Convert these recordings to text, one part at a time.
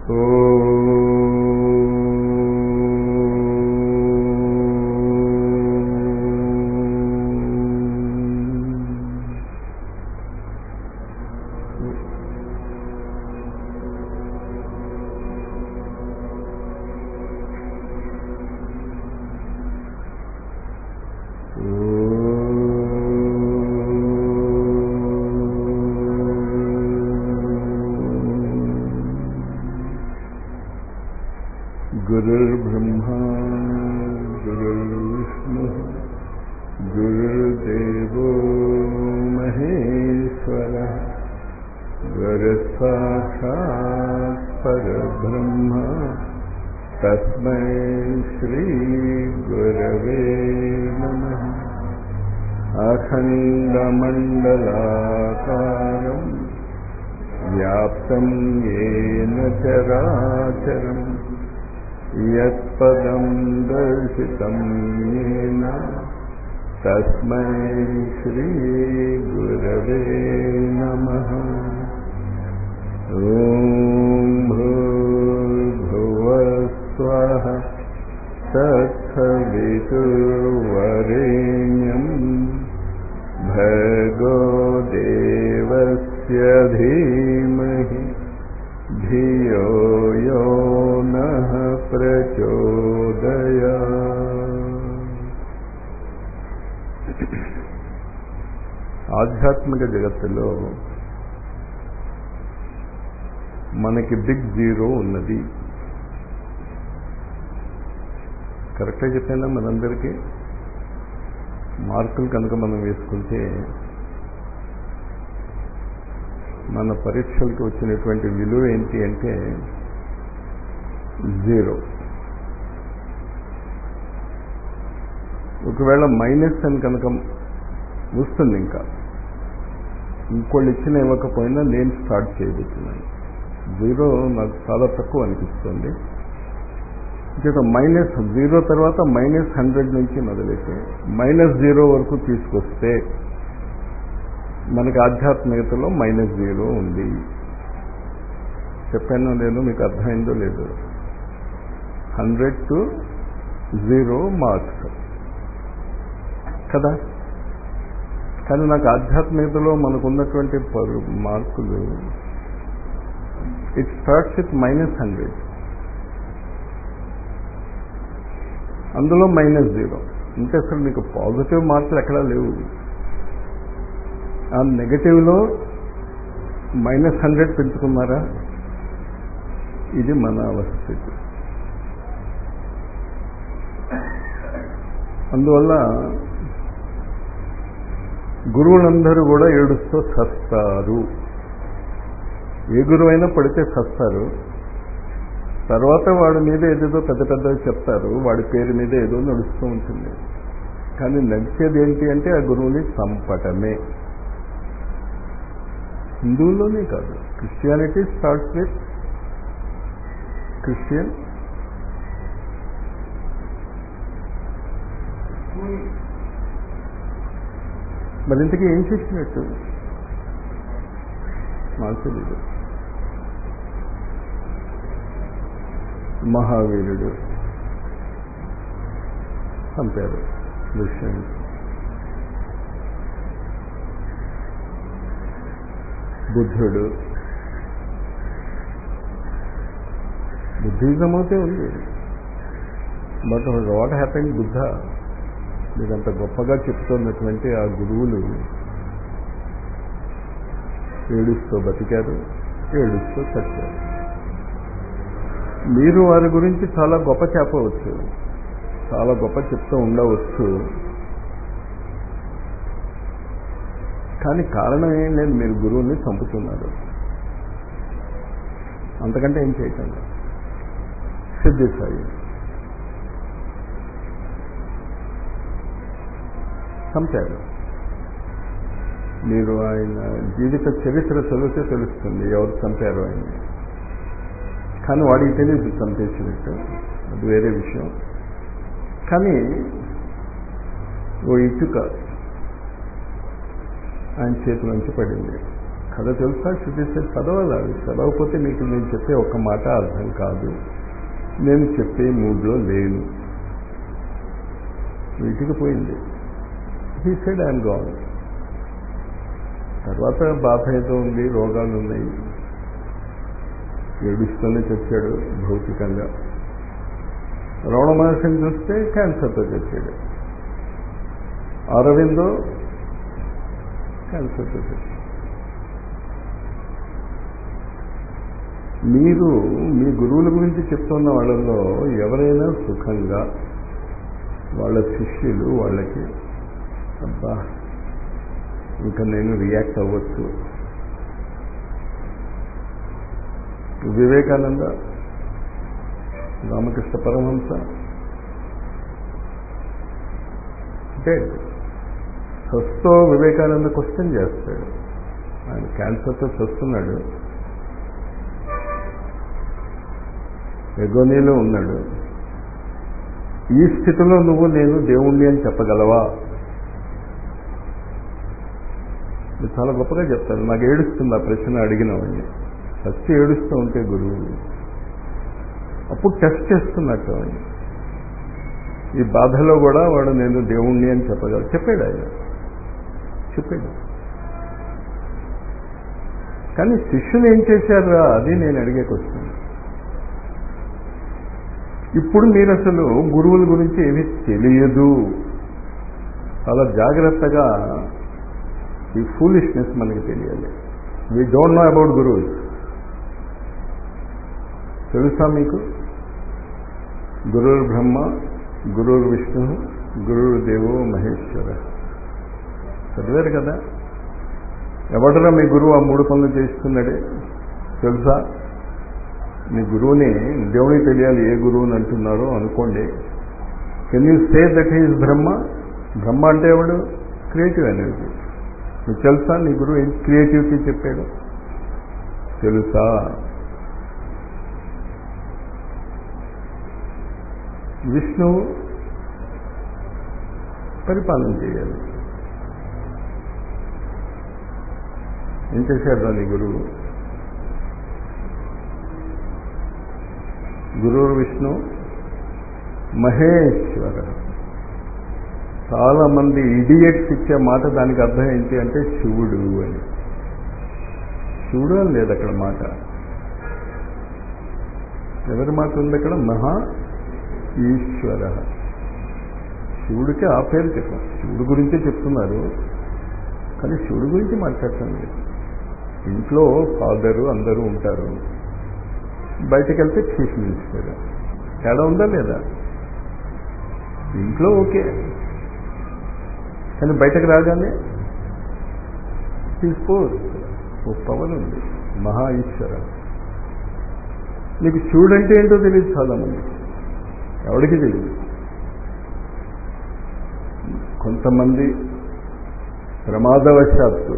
गुरुर्ब्रह्मा गुरुर्विष्णुः गुरुर्देवो महेश्वरः गुरुसाक्षात् परब्रह्म तस्मै श्रीगुरवे नमः अखण्डमण्डलाकारम् व्याप्तं येन चराचरम् यत्पदं दर्शितं येन तस्मै श्रीगुरवे नमः ॐ भूर्भुवस्वः तत्सवितुर्वरेण्यं भर्गो देवस्य धीमहि धियो यो नः ప్రచోదయా ఆధ్యాత్మిక జగత్తులో మనకి బిగ్ జీరో ఉన్నది కరెక్ట్గా చెప్పానా మనందరికీ మార్కులు కనుక మనం వేసుకుంటే మన పరీక్షలకు వచ్చినటువంటి విలువ ఏంటి అంటే జీరో ఒకవేళ మైనస్ అని కనుక వస్తుంది ఇంకా ఇంకోళ్ళు ఇచ్చిన ఇవ్వకపోయినా నేను స్టార్ట్ చేయబోతున్నాను జీరో నాకు చాలా తక్కువ అనిపిస్తుంది ఇంకా మైనస్ జీరో తర్వాత మైనస్ హండ్రెడ్ నుంచి మొదలైతే మైనస్ జీరో వరకు తీసుకొస్తే మనకి ఆధ్యాత్మికతలో మైనస్ జీరో ఉంది చెప్పానో లేదో మీకు అర్థమైందో లేదో హండ్రెడ్ టు జీరో మార్క్స్ కదా కానీ నాకు ఆధ్యాత్మికతలో మనకు ఉన్నటువంటి పరు మార్కులు it starts with minus hundred అందులో మైనస్ జీరో అంటే అసలు మీకు పాజిటివ్ మార్కులు ఎక్కడా లేవు ఆ నెగటివ్లో మైనస్ హండ్రెడ్ పెంచుకున్నారా ఇది మన అవస్థితి అందువల్ల గురువులందరూ కూడా ఏడుస్తూ సస్తారు ఏ గురువైనా పడితే సస్తారు తర్వాత వాడి మీద ఏదేదో పెద్ద పెద్దవి చెప్తారు వాడి పేరు మీద ఏదో నడుస్తూ ఉంటుంది కానీ నడిచేది ఏంటి అంటే ఆ గురువుని చంపటమే హిందువుల్లోనే కాదు క్రిస్టియానిటీ స్టార్ట్స్ విత్ క్రిస్టియన్ మరి ఇంతకీ ఏం చేసినట్టు నాకు తెలీదు మహావీరుడు చంపారు విషయం బుద్ధుడు బుద్ధిజం అయితే ఉంది బట్ వాట్ హ్యాపెన్ బుద్ధ మీకు అంత గొప్పగా చెప్తున్నటువంటి ఆ గురువులు ఏడుస్తూ బతికారు ఏడుస్తూ చచ్చారు మీరు వారి గురించి చాలా గొప్ప చెప్పవచ్చు చాలా గొప్ప చెప్తూ ఉండవచ్చు కానీ కారణం ఏం లేదు మీరు గురువుని చంపుతున్నారు అంతకంటే ఏం చేయకండి సిద్ధి సాయి చంపారు మీరు ఆయన జీవిత చరిత్ర చదివితే తెలుస్తుంది ఎవరు చంపారు ఆయన కానీ వాడికి తెలియదు చంపేసినట్టు అది వేరే విషయం కానీ ఓ ఇటుక ఆయన చేతిలోంచి పడింది కథ తెలుసా చూపిస్తే చదవాలి అది చదవకపోతే మీకు నేను చెప్పే ఒక మాట అర్థం కాదు నేను చెప్పే మూడ్లో లేను వీటికి పోయింది హీ సెడ్ ఐఎమ్ గాన్ తర్వాత బాధ ఏదో ఉంది రోగాలు ఉన్నాయి ఏడుస్తూనే చచ్చాడు భౌతికంగా రమణ మహర్షిని చూస్తే క్యాన్సర్తో చచ్చాడు అరవిందో క్యాన్సర్తో చచ్చాడు మీరు మీ గురువుల గురించి చెప్తున్న వాళ్ళల్లో ఎవరైనా సుఖంగా వాళ్ళ శిష్యులు వాళ్ళకి అబ్బా ఇంకా నేను రియాక్ట్ అవ్వచ్చు వివేకానంద రామకృష్ణ పరమహంస డెడ్ స్వస్థో వివేకానంద క్వశ్చన్ చేస్తాడు ఆయన క్యాన్సర్తో చస్తున్నాడు ఎగోనీలో ఉన్నాడు ఈ స్థితిలో నువ్వు నేను దేవుణ్ణి అని చెప్పగలవా మీరు చాలా గొప్పగా చెప్తారు నాకు ఏడుస్తుంది ఆ ప్రశ్న అడిగిన వాడిని ఫస్ట్ ఏడుస్తూ ఉంటే గురువు అప్పుడు టెస్ట్ చేస్తున్నట్టు వాడిని ఈ బాధలో కూడా వాడు నేను దేవుణ్ణి అని చెప్పగలరు చెప్పాడు ఆయన చెప్పాడు కానీ శిష్యులు ఏం చేశారా అది నేను అడిగే క్వశ్చన్ ఇప్పుడు మీరు అసలు గురువుల గురించి ఏమీ తెలియదు చాలా జాగ్రత్తగా ఈ ఫూలిష్నెస్ మనకి తెలియాలి వీ డోంట్ నో అబౌట్ గురువుస్ తెలుసా మీకు గురుర్ బ్రహ్మ గురుర్ విష్ణు గురుర్ దేవో మహేశ్వర చదివారు కదా ఎవడరా మీ గురువు ఆ మూడు పనులు చేస్తున్నాడే తెలుసా మీ గురువుని దేవునికి తెలియాలి ఏ గురువుని అంటున్నారో అనుకోండి can you say that is Brahma Brahma అంటే ఎవడు క్రియేటివ్ ఎనర్జీ మీకు తెలుసా నీ గురువు ఏం క్రియేటివిటీ చెప్పాడు తెలుసా విష్ణువు పరిపాలన చేయాలి ఏం చేశాడు నీ గురువు గురువు విష్ణు మహేశ్వర చాలా మంది ఇడియట్స్ ఇచ్చే మాట దానికి అర్థం ఏంటి అంటే శివుడు అని శివుడు అని లేదు అక్కడ మాట ఎవరి మాట ఉంది అక్కడ మహా ఈశ్వర శివుడికి ఆ పేరు చెప్పాం శివుడు గురించే చెప్తున్నారు కానీ శివుడి గురించి మాట్లాడటం లేదు ఇంట్లో ఫాదరు అందరూ ఉంటారు బయటకు వెళ్తే చీఫ్ మినిస్టర్ తేడా ఉందా లేదా ఇంట్లో ఓకే కానీ బయటకు రాగానే తీసుకోవచ్చు ఓ పవన్ ఉంది మహా ఈశ్వర నీకు శివుడు అంటే ఏంటో తెలియదు చాలా మంది ఎవడికి తెలియదు కొంతమంది ప్రమాదవశాత్తు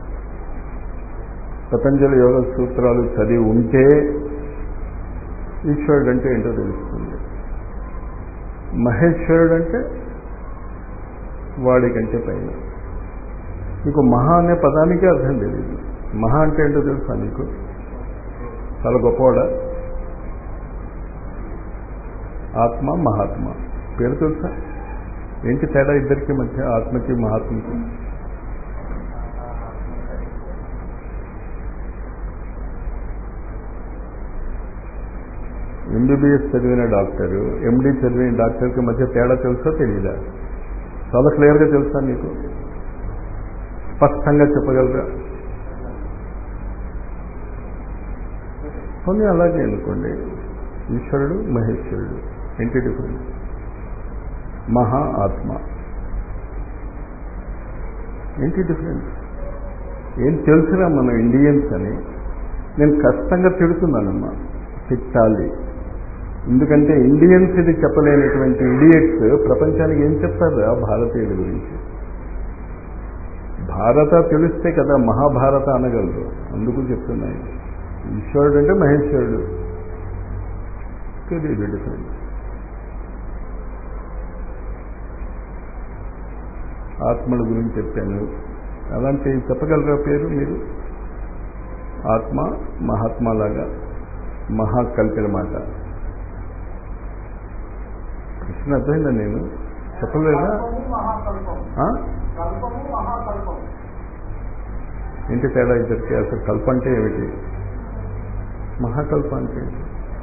పతంజలి యోగ సూత్రాలు చదివి ఉంటే ఈశ్వరుడు అంటే ఏంటో తెలుస్తుంది మహేశ్వరుడు అంటే వాడికంటే పైన నీకు మహా అనే పదానికే అర్థం తెలియదు మహా అంటే ఏంటో తెలుసా నీకు చాలా గొప్పవాడా ఆత్మ మహాత్మ పేరు తెలుసా ఏంటి తేడా ఇద్దరికి మధ్య ఆత్మకి మహాత్మకి ఎంబీబీఎస్ చదివిన డాక్టరు ఎండి చదివిన డాక్టర్కి మధ్య తేడా తెలుసా తెలియదా చాలా క్లియర్గా తెలుసా మీకు స్పష్టంగా చెప్పగలరా కొన్ని అలాగే అనుకోండి ఈశ్వరుడు మహేశ్వరుడు ఏంటి డిఫరెన్స్ మహా ఆత్మ ఏంటి డిఫరెన్స్ ఏం తెలుసురా మన ఇండియన్స్ అని నేను కష్టంగా తిడుతున్నానమ్మా తిట్టాలి ఎందుకంటే ఇండియన్స్ ఇది చెప్పలేనటువంటి ఇడియట్స్ ప్రపంచానికి ఏం చెప్తారు ఆ భారతీయుల గురించి భారత తెలిస్తే కదా మహాభారత అనగలరు అందుకు చెప్తున్నాయి ఈశ్వరుడు అంటే మహేశ్వరుడు తెలియదు డిఫరెన్స్ ఆత్మల గురించి చెప్పాను అలాంటి చెప్పగలరా పేరు మీరు ఆత్మ మహాత్మా లాగా మహా కలిపిన మాట ప్రశ్న అర్థమైందా నేను చెప్పలేదా కల్పము మహాకల్పం ఆ? కల్పము మహాకల్పం ఏంటి తేడా ఇద్దరికి అసలు కల్ప అంటే ఏమిటి మహాకల్ప అంటే ఏంటి?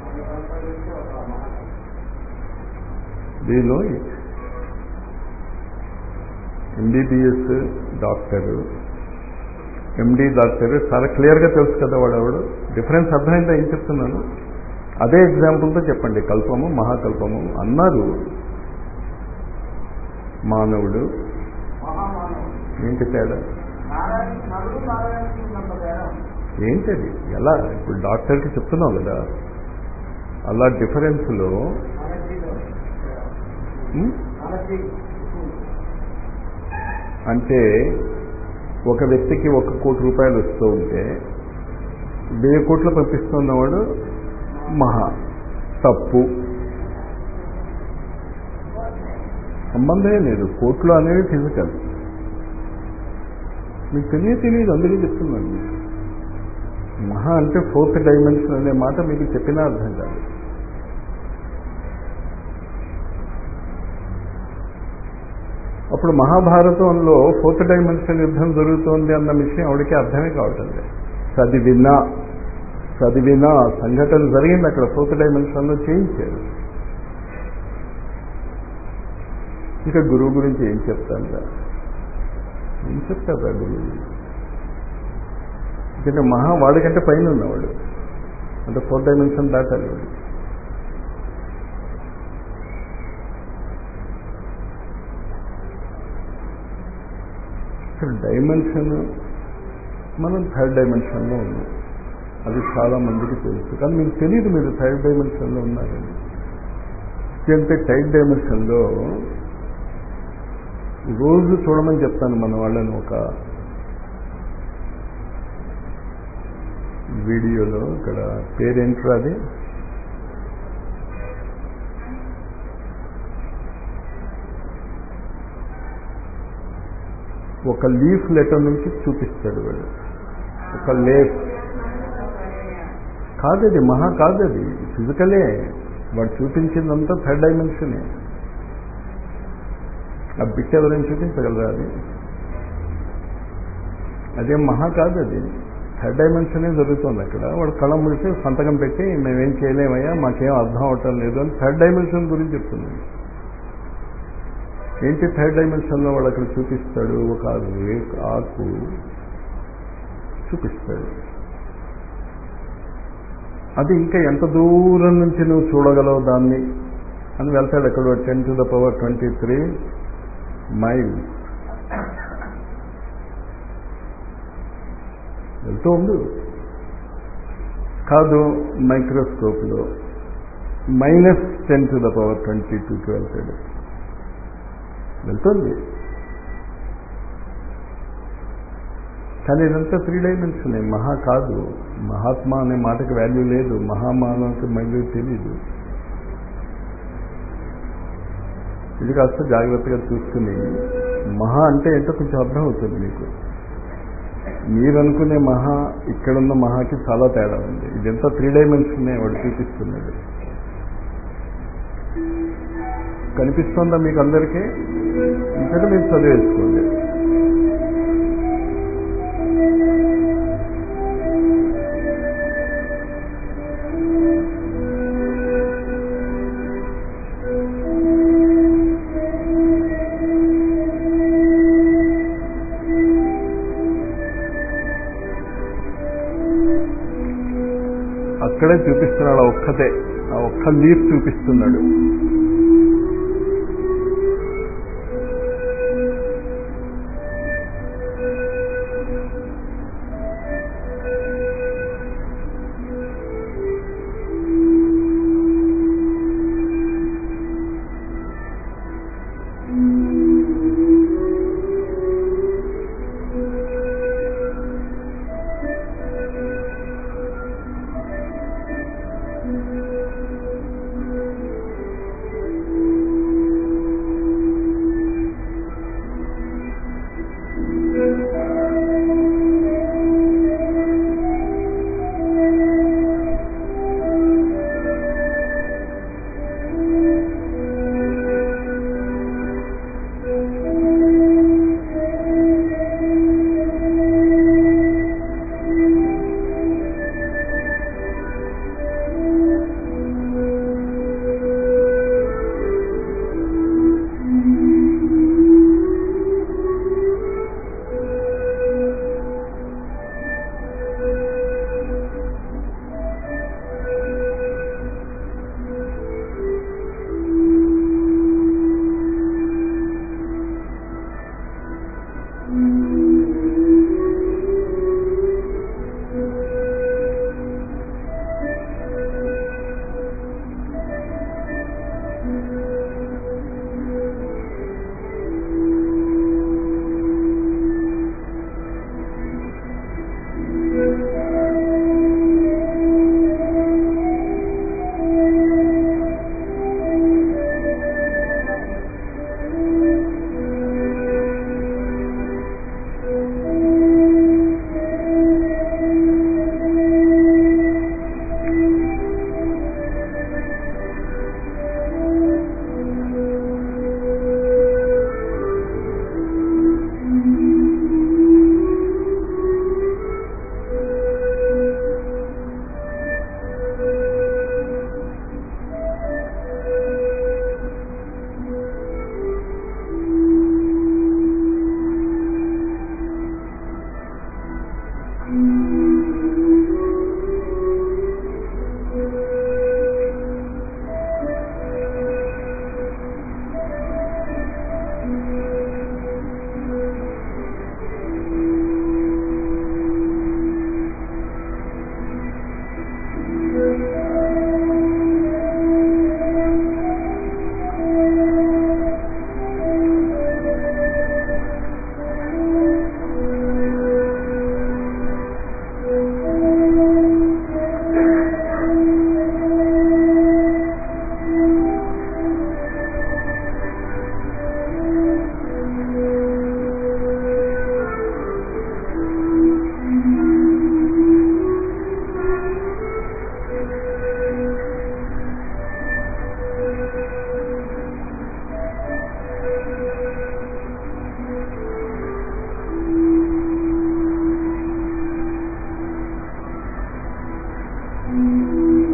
దీనిలో ఎంబీబీఎస్ డాక్టరు ఎండి డాక్టర్ చాలా క్లియర్గా తెలుసు కదా వాడు ఎవడు డిఫరెన్స్ అర్థమైందా ఏం చెప్తున్నాను అదే ఎగ్జాంపుల్తో చెప్పండి కల్పము మహాకల్పము అన్నారు మానవుడు మహామానవుడు ఏంటి తేడా నారాయణ నలుడు నారాయణకి ఉన్నంత తేడా ఏంటది ఎలా ఇప్పుడు డాక్టర్కి చెప్తున్నావు కదా అలా డిఫరెన్స్లో అనర్జీలో ఉం? అనర్జీ అంటే ఒక వ్యక్తికి ఒక కోటి రూపాయలు వస్తూ ఉంటే వెయ్యి కోట్లు పంపిస్తున్నవాడు మహా తప్పు సంబంధమే లేదు కోట్లు అనేవి ఫిజికల్ మీకు తెలియ తెలియదు అందుకే చెప్తున్నాను మీకు. మహా అంటే ఫోర్త్ డైమెన్షన్ అనే మాట మీకు చెప్పినా అర్థం కాదు అప్పుడు మహాభారతంలో ఫోర్త్ డైమెన్షన్ యుద్ధం జరుగుతోంది అన్న విషయం ఆవిడకి అర్థమే కావటం లేదు చదివినా చదివినా సంఘటన జరిగింది అక్కడ ఫోర్త్ డైమెన్షన్లో చేయించారు ఇంకా గురువు గురించి ఏం చెప్తాను రా? ఏం చెప్తారా గురువు ఎందుకంటే మహా వాడికంటే పైన ఉన్నవాడు అంటే ఫోర్త్ డైమెన్షన్ దాటాలి వాడు ఇక్కడ డైమెన్షన్ మనం థర్డ్ డైమెన్షన్లో ఉన్నాం అది చాలా మందికి తెలుసు కానీ మీకు తెలియదు మీరు థర్డ్ డైమెన్షన్లో ఉన్నారని అంటే థర్డ్ డైమెన్షన్లో రోజు చూడమని చెప్తాను మన వాళ్ళని ఒక వీడియోలో ఇక్కడ పేరేంట్రా అది ఒక లీఫ్ లెటర్ నుంచి చూపిస్తాడు వాడు ఒక లేఫ్ కాదది మహా కాదది ఫిజికలే వాడు చూపించిందంతా థర్డ్ డైమెన్షనే ఆ బిట్ ఎవరైనా చూపించగలరా అది అదేం మహా కాదు అది థర్డ్ డైమెన్షనే జరుగుతుంది అక్కడ వాడు కళ్ళం ముడితే సంతకం పెట్టి మేమేం చేయలేమయ్యా మాకేం అర్థం అవటం లేదు అని థర్డ్ డైమెన్షన్ గురించి చెప్తున్నాను ఏంటి థర్డ్ డైమెన్షన్లో వాడు అక్కడ చూపిస్తాడు ఒక రేక్ ఆకు చూపిస్తాడు అది ఇంకా ఎంత దూరం నుంచి నువ్వు చూడగలవు దాన్ని అని వెళ్తాడు అక్కడ ten to the power twenty three mile వెళ్తూ ఉండు కాదు మైక్రోస్కోప్లో minus ten to the power twenty టూకి వెళ్తాడు వెళ్తుంది కానీ ఇదంతా త్రీ డైమెన్షనే మహా కాదు మహాత్మా అనే మాటకి వాల్యూ లేదు మహామానవకి మళ్ళీ తెలీదు ఇది కాస్త జాగ్రత్తగా చూసుకుని మహా అంటే ఏంటో కొంచెం అర్థం అవుతుంది మీకు మీరు అనుకునే మహా ఇక్కడున్న మహాకి చాలా తేడా ఉంది ఇదంతా త్రీ డైమెన్షన్నే వాడు చూపిస్తున్నాడు కనిపిస్తుందా మీకు అందరికీ ఇంకా మీరు చదివేసుకోండి అక్కడే చూపిస్తున్నాడు ఆ ఒక్కతే ఆ ఒక్క లీఫ్ చూపిస్తున్నాడు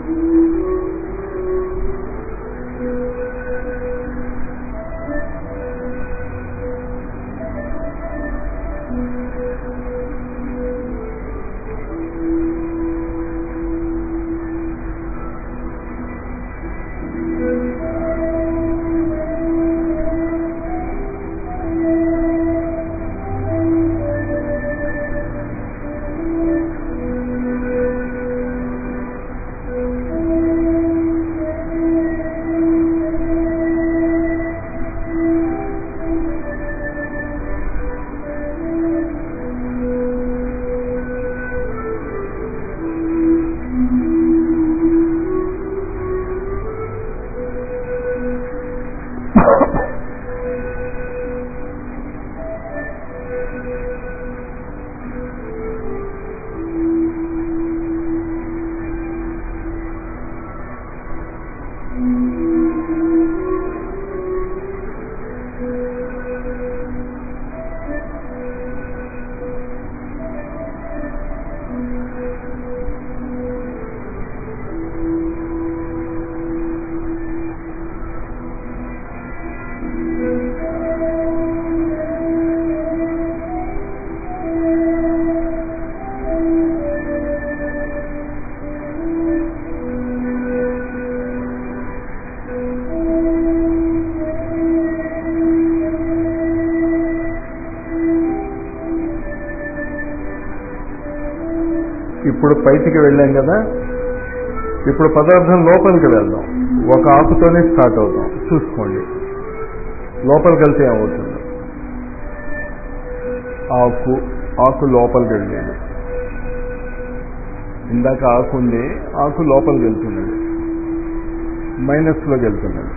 ఇప్పుడు బయటికి వెళ్ళాం కదా ఇప్పుడు పదార్థం లోపలికి వెళ్దాం ఒక ఆకుతోనే స్టార్ట్ అవుతాం చూసుకోండి లోపలికి వెళ్తే ఏమవుతుంది ఆకు ఆకు లోపలికి వెళ్ళేది ఇందాక ఆకు ఉంది ఆకు లోపలికి వెళ్తున్నది మైనస్లోకి వెళ్తున్నది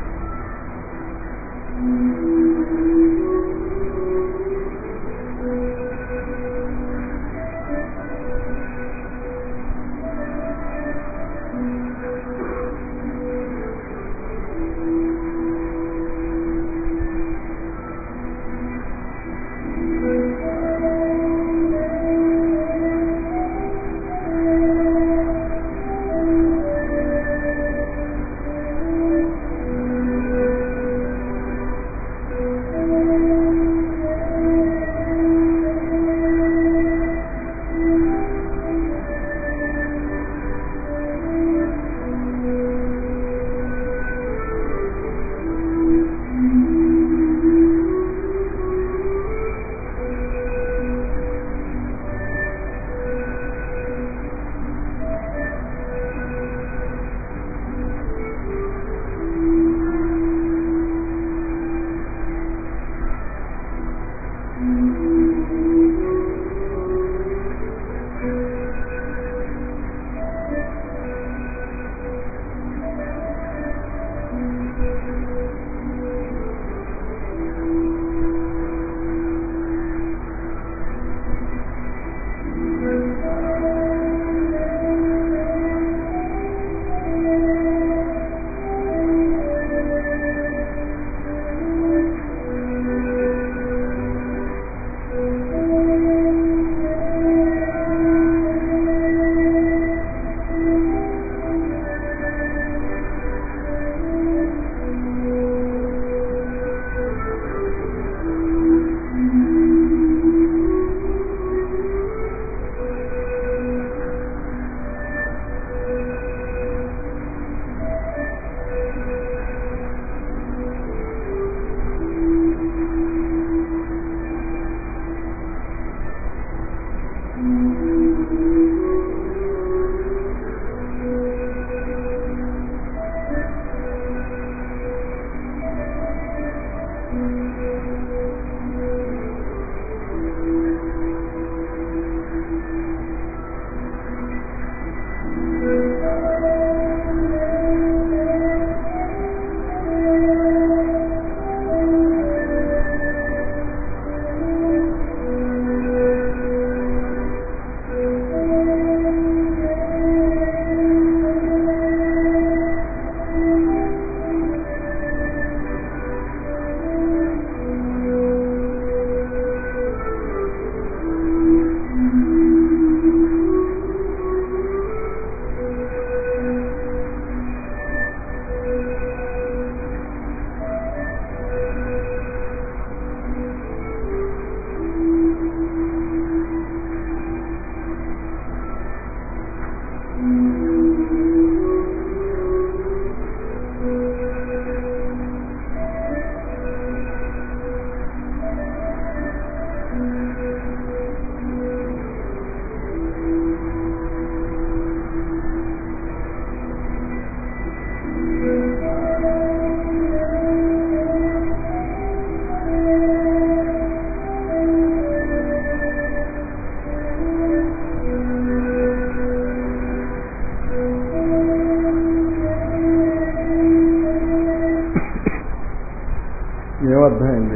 ఏమర్థమైంది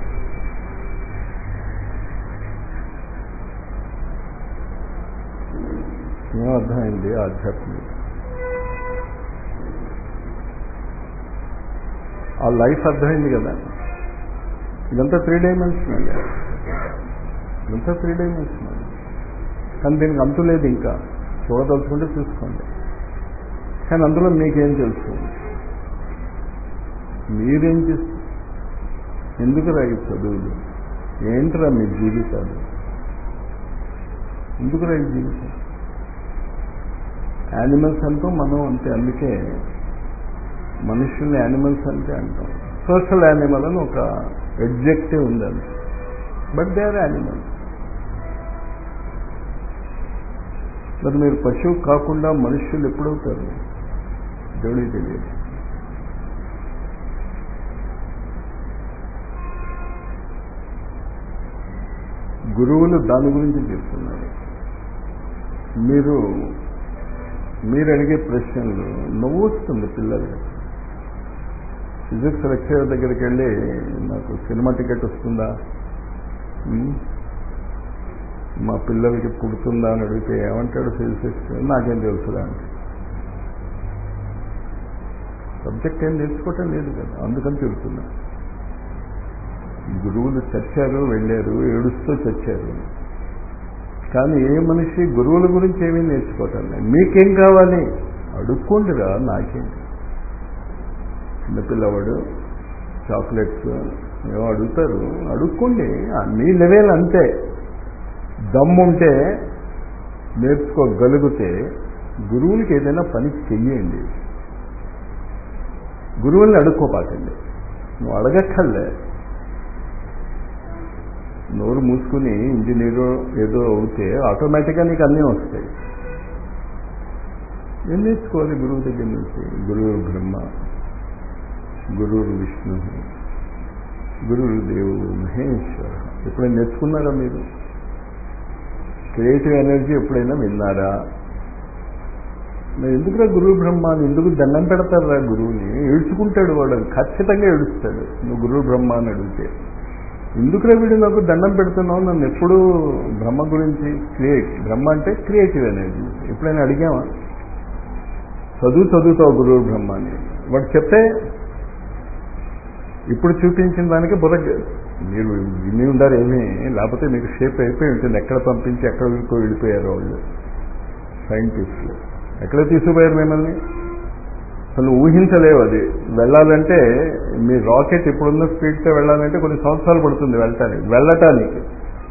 ఏమర్థమైంది ఆధ్యాత్మిక ఆ లైఫ్ అర్థమైంది కదా ఇదంతా త్రీ డైమెన్షనల్ ఇదంతా త్రీ డైమెన్షనల్ కానీ దీనికి అంతు లేదు ఇంకా చూడదలుచుకుంటే చూసుకోండి కానీ అందులో మీకేం తెలుసు మీరేం చేస్తారు ఎందుకు రాయి చదువులు ఏంటరా మీ జీవితాలు ఎందుకు రాయి జీవితం యానిమల్స్ అంటూ మనం అంతే అందుకే మనుషుల్ని యానిమల్స్ అంటే అంటాం సోషల్ యానిమల్ అని ఒక ఎగ్జెక్టివ్ ఉంది అంతే బట్ దే ఆర్ యానిమల్స్ మరి మీరు పశువు కాకుండా మనుషులు ఎప్పుడవుతారు దేవుడికి తెలియదు గురువులు దాని గురించి చెప్తున్నారు మీరు మీరు అడిగే ప్రశ్నలు నవ్వు వస్తుంది పిల్లలు ఫిజిక్స్ లెక్చర్ దగ్గరికి వెళ్ళి నాకు సినిమా టికెట్ వస్తుందా ఉమ్, మా పిల్లలకి పుడుతుందా అని అడిగితే ఏమంటాడు ఫిజిక్స్ నాకేం తెలుసుదా అంటే సబ్జెక్ట్ ఏం నేర్చుకోవటం లేదు కదా అందుకని తిరుగుతున్నా గురువులు చచ్చారు వెళ్ళారు ఏడుస్తూ చచ్చారు కానీ ఏ మనిషి గురువుల గురించి ఏమీ నేర్చుకోవటం లేదు మీకేం కావాలి అడుక్కోండిరా నాకేం చిన్నపిల్లవాడు చాక్లెట్స్ ఏమో అడుగుతారు అడుక్కోండి ఆ మీ లెవెల్ అంతే దమ్ముంటే నేర్చుకోగలిగితే గురువులకి ఏదైనా పని చెయ్యండి గురువుల్ని అడుక్కోపాకండి నువ్వు అడగక్కర్లే నోరు మూసుకుని ఇంజనీరు ఏదో అవుతే ఆటోమేటిక్గా నీకు అన్నీ వస్తాయి ఏం నేర్చుకోవాలి గురువు దగ్గర నుంచి గురువు బ్రహ్మ గురువు విష్ణు గురువు దేవుడు మహేశ్వర ఎప్పుడైనా నేర్చుకున్నారా మీరు క్రియేటివ్ ఎనర్జీ ఎప్పుడైనా విన్నారా మరి ఎందుకురా గురువు బ్రహ్మ అని ఎందుకు దండం పెడతారా గురువుని ఏడ్చుకుంటాడు వాడు ఖచ్చితంగా ఏడుస్తాడు నువ్వు గురువు బ్రహ్మ అని అడిగితే ఎందుకురా వీడు నాకు దండం పెడుతున్నావు నన్ను ఎప్పుడూ బ్రహ్మ గురించి క్రియేట్ బ్రహ్మ అంటే క్రియేటివ్ ఎనర్జీ ఎప్పుడైనా అడిగావా చదువు చదువుతావు గురువు బ్రహ్మ అని వాడు చెప్తే ఇప్పుడు చూపించిన దానికి బుర్ర మీరు విని ఉండారు ఏమీ లేకపోతే మీకు షేప్ అయిపోయి ఉంటుంది ఎక్కడ పంపించి ఎక్కడ వీళ్ళకో వెళ్ళిపోయారు వాళ్ళు సైంటిస్టులు ఎక్కడ తీసుకుపోయారు మిమ్మల్ని అసలు ఊహించలేవు అది వెళ్ళాలంటే మీ రాకెట్ ఇప్పుడున్న స్పీడ్తో వెళ్ళాలంటే కొన్ని సంవత్సరాలు పడుతుంది వెళ్ళటానికి వెళ్ళటానికి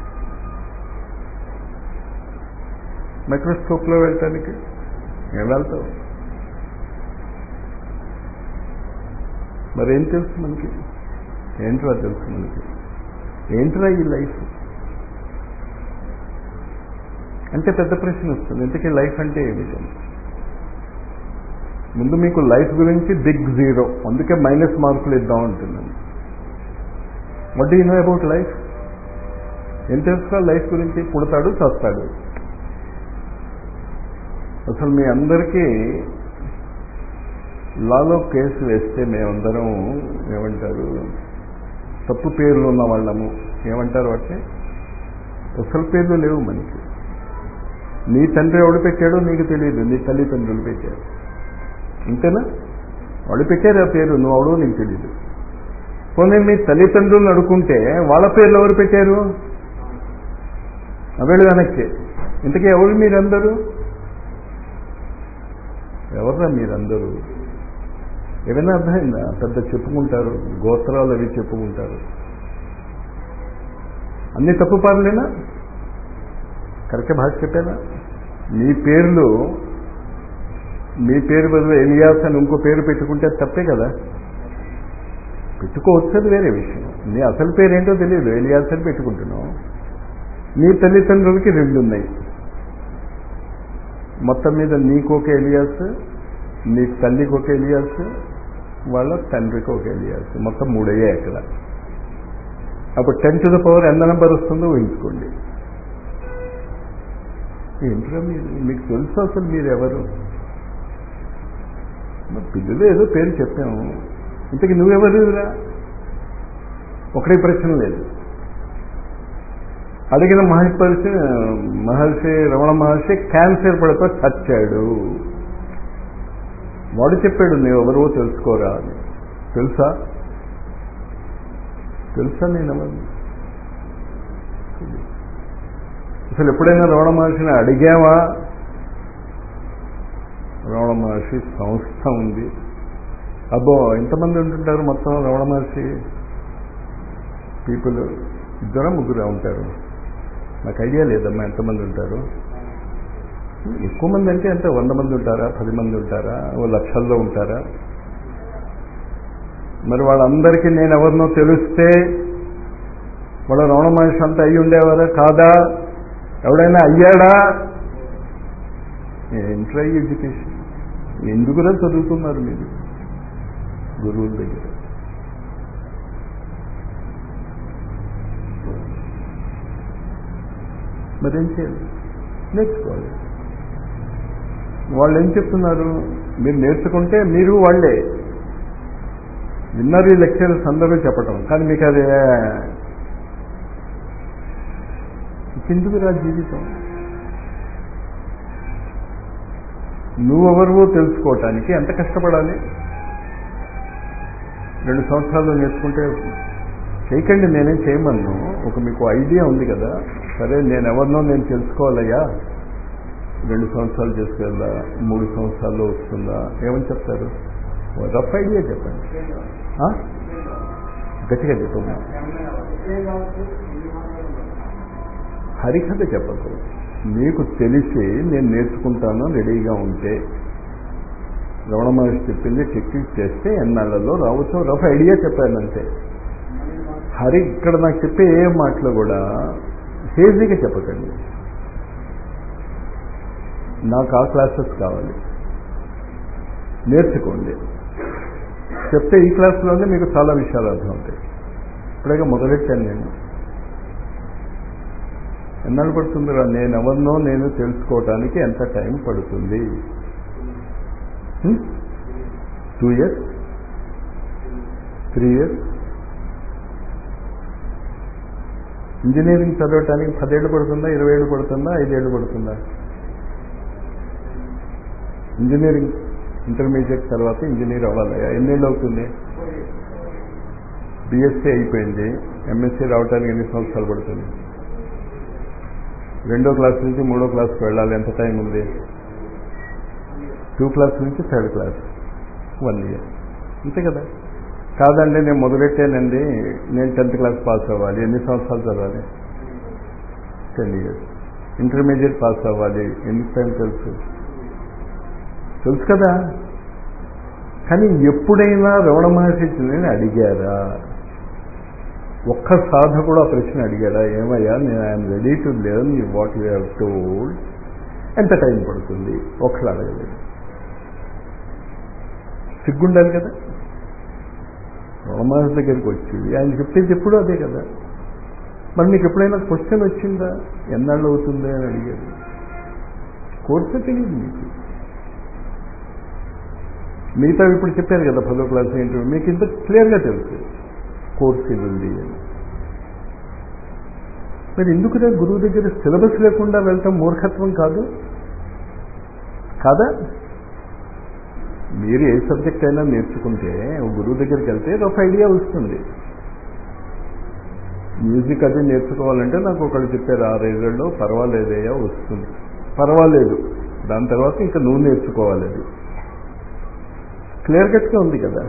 మైక్రోస్కోప్లో వెళ్ళటానికి ఏం వెళ్తావు మరి ఏం తెలుసు మనకి ఏంట్రా తెలుసు మనకి ఏంట్రా ఈ లైఫ్ అంటే పెద్ద ప్రశ్న వస్తుంది ఇంతకీ లైఫ్ అంటే ఏమిటి ముందు మీకు లైఫ్ గురించి బిగ్ జీరో అందుకే మైనస్ మార్కులు ఇద్దాం అంటున్నాను what you know about life ఏం తెలుసుకోవాలి లైఫ్ గురించి పుడతాడు చస్తాడు అసలు మీ అందరికీ లాలో కేసు వేస్తే మేమందరం ఏమంటారు తప్పు పేర్లు ఉన్న వాళ్ళము ఏమంటారు వాటిని అసలు పేర్లు లేవు మనకి నీ తండ్రి ఎవడు పెట్టాడో నీకు తెలియదు నీ తల్లిదండ్రులు పెట్టారు అంతేనా వాళ్ళు పెట్టారు ఆ పేరు నువ్వు అవడో నీకు తెలియదు పోనీ మీ తల్లిదండ్రులను అడుకుంటే వాళ్ళ పేర్లు ఎవరు పెట్టారు అవేళ్ళు వెనక్కి ఇంతకీ ఎవరు మీరందరూ ఎవర్రా మీరందరూ ఏమైనా అర్థమైందా పెద్ద చెప్పుకుంటారు గోత్రాలు అవి చెప్పుకుంటారు అన్ని తప్పు పాటలేనా కరెక్ట్ భాష చెప్పానా మీ పేర్లు మీ పేరు బదులు ఎలియాస్ అని ఇంకో పేరు పెట్టుకుంటే తప్పే కదా పెట్టుకోవచ్చు అది వేరే విషయం నీ అసలు పేరు ఏంటో తెలియదు ఎలియాస్ అని పెట్టుకుంటున్నావు నీ తల్లిదండ్రులకి రెండు ఉన్నాయి మొత్తం మీద నీకు ఒక ఎలియాస్ నీ తల్లికి ఒక ఎలియాస్ వాళ్ళ తండ్రికి ఒక ఎలియాస్ మొత్తం మూడయ్యాయి అక్కడ అప్పుడు టెన్ టు ద పవర్ ఎంత నెంబర్ వస్తుందో ఊహించుకోండి ఏంట్రా మీరు మీకు తెలుసు అసలు మీరు ఎవరు పిల్లలు ఏదో పేరు చెప్పాము ఇంతకి నువ్వెవరురా ఒకటి ప్రశ్న లేదు అడిగిన మహర్షి మహర్షి రమణ మహర్షి క్యాన్సర్ పడితో చచ్చాడు వాడు చెప్పాడు నువ్వు ఎవరో తెలుసుకోరా అని తెలుసా తెలుసా నేను ఎవరు అసలు ఎప్పుడైనా రమణ మహర్షిని అడిగావా రమణ మహర్షి సంస్థ ఉంది అబ్బో ఎంతమంది ఉంటుంటారు మొత్తం రమణ మహర్షి పీపుల్ ఇద్దరు ముగ్గురు ఉంటారు నాకు ఐడియా లేదమ్మా ఎంతమంది ఉంటారు ఎక్కువ మంది అంటే అంటే వంద మంది ఉంటారా పది మంది ఉంటారా ఓ లక్షల్లో ఉంటారా మరి వాళ్ళందరికీ నేను ఎవరినో తెలిస్తే వాళ్ళ రమణ మహర్షి అంతా అయ్యి ఉండేవారా కాదా ఎవడైనా అయ్యాడా ఇంట్రై ఎడ్యుకేషన్ ఎందుకురా చదువుతున్నారు మీరు గురువుల దగ్గర మరేం చేయాలి నేర్చుకోవాలి వాళ్ళు ఏం చెప్తున్నారు మీరు నేర్చుకుంటే మీరు వాళ్ళే విన్నారు ఈ లెక్చర్స్ అందరూ చెప్పటం కానీ మీకు అది ఎందుకురా జీవితం నువ్వెవరివో తెలుసుకోవటానికి ఎంత కష్టపడాలి రెండు సంవత్సరాలు నేర్చుకుంటే చేయకండి నేనేం చేయమన్ను ఒక మీకు ఐడియా ఉంది కదా సరే నేను ఎవరినో నేను తెలుసుకోవాలయ్యా రెండు సంవత్సరాలు చేసుకెళ్దా మూడు సంవత్సరాల్లో వస్తుందా ఏమని చెప్తారు రఫ్ ఐడియా చెప్పండి ఆ? గట్టిగా చెప్పమ్మా హరికథ చెప్పకు నీకు తెలిసి నేను నేర్చుకుంటాను రెడీగా ఉంటే రమణ మహర్షి చెప్పింది టెక్నిక్ చేస్తే ఎన్నాళ్లలో రావచ్చు రఫ్ ఐడియా చెప్పానంతే హరి ఇక్కడ నాకు చెప్పే ఏ మాటలు కూడా హేజీగా చెప్పకండి నాకు ఆ క్లాసెస్ కావాలి నేర్చుకోండి చెప్తే ఈ క్లాస్లోనే మీకు చాలా విషయాలు అర్థమవుతాయి ఇప్పుడే మొదలెట్టాను నేను ఎన్నాళ్ళు పడుతుందిరా నేను ఎవరినో నేను తెలుసుకోవటానికి ఎంత టైం పడుతుంది two years three years engineering చదవటానికి పదేళ్ళు పడుతుందా ఇరవై ఏళ్ళు పడుతుందా ఐదేళ్ళు పడుతుందా ఇంజనీరింగ్ ఇంటర్మీడియట్ తర్వాత ఇంజనీర్ అవ్వాలి ఎన్నేళ్ళు అవుతుంది బీఎస్సీ అయిపోయింది ఎంఎస్సీ రావడానికి ఎన్ని సంవత్సరాలు పడుతుంది రెండో క్లాస్ నుంచి మూడో క్లాస్కి వెళ్ళాలి ఎంత టైం ఉంది టూ క్లాస్ నుంచి థర్డ్ క్లాస్ వన్ ఇయర్ అంతే కదా కాదండి నేను మొదలెట్టానండి నేను టెన్త్ క్లాస్ పాస్ అవ్వాలి ఎన్ని సంవత్సరాలు చదవాలి టెన్ ఇయర్స్ ఇంటర్మీడియట్ పాస్ అవ్వాలి ఎన్ని టైం తెలుసు తెలుసు కదా కానీ ఎప్పుడైనా రమణ మహర్షిని అడిగారా ఒక్క సాధకుడు ఆ ప్రశ్న అడిగాడా ఏమయ్యా నేను I'm ready to learn what you have told ఎంత టైం పడుతుంది ఒక్కడు అడగలేదు సిగ్గుండాలి కదా రమణ దగ్గరికి వచ్చి ఆయన చెప్పేది ఎప్పుడు అదే కదా మరి నీకు ఎప్పుడైనా క్వశ్చన్ వచ్చిందా ఎన్నాళ్ళు అవుతుంది అని అడిగాడు కోర్సు తెలియదు మీకు మిగతా ఇప్పుడు చెప్పారు కదా పదో క్లాస్ ఏంటో మీకు ఇంత క్లియర్గా తెలుసు కోర్స్ ఇది ఉంది అని మరి ఎందుకురా గురువు దగ్గర సిలబస్ లేకుండా వెళ్ళటం మూర్ఖత్వం కాదు కాదా మీరు ఏ సబ్జెక్ట్ అయినా నేర్చుకుంటే గురువు దగ్గరికి వెళ్తే ఒక ఐడియా వస్తుంది మ్యూజిక్ అది నేర్చుకోవాలంటే నాకు ఒకళ్ళు చెప్పారు ఆరేళ్లలో పర్వాలేదయ్యా వస్తుంది పర్వాలేదు దాని తర్వాత ఇంకా నువ్వు నేర్చుకోవాలి అది క్లియర్ కట్గా ఉంది కదా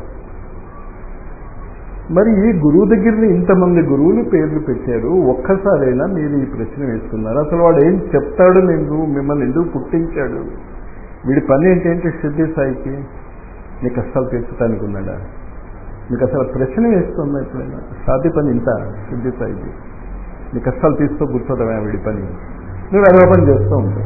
మరి ఈ గురువు దగ్గరని ఇంతమంది గురువులు పేర్లు పెట్టారు ఒక్కసారైనా మీరు ఈ ప్రశ్న వేసుకున్నారు అసలు వాడు ఏం చెప్తాడు నేను మిమ్మల్ని ఎందుకు పుట్టించాడు వీడి పని ఏంటంటే సిద్ధి సాయికి నీ కష్టాలు తీర్చడానికి ఉన్నాడా మీకు అసలు ప్రశ్న వేస్తుందా ఎప్పుడైనా సాటి పని ఇంత సిద్ధి సాయికి నీ కష్టాలు తీస్తూ కూర్చోవడమే వీడి పని నువ్వు ఎలా పని చేస్తూ ఉంటావు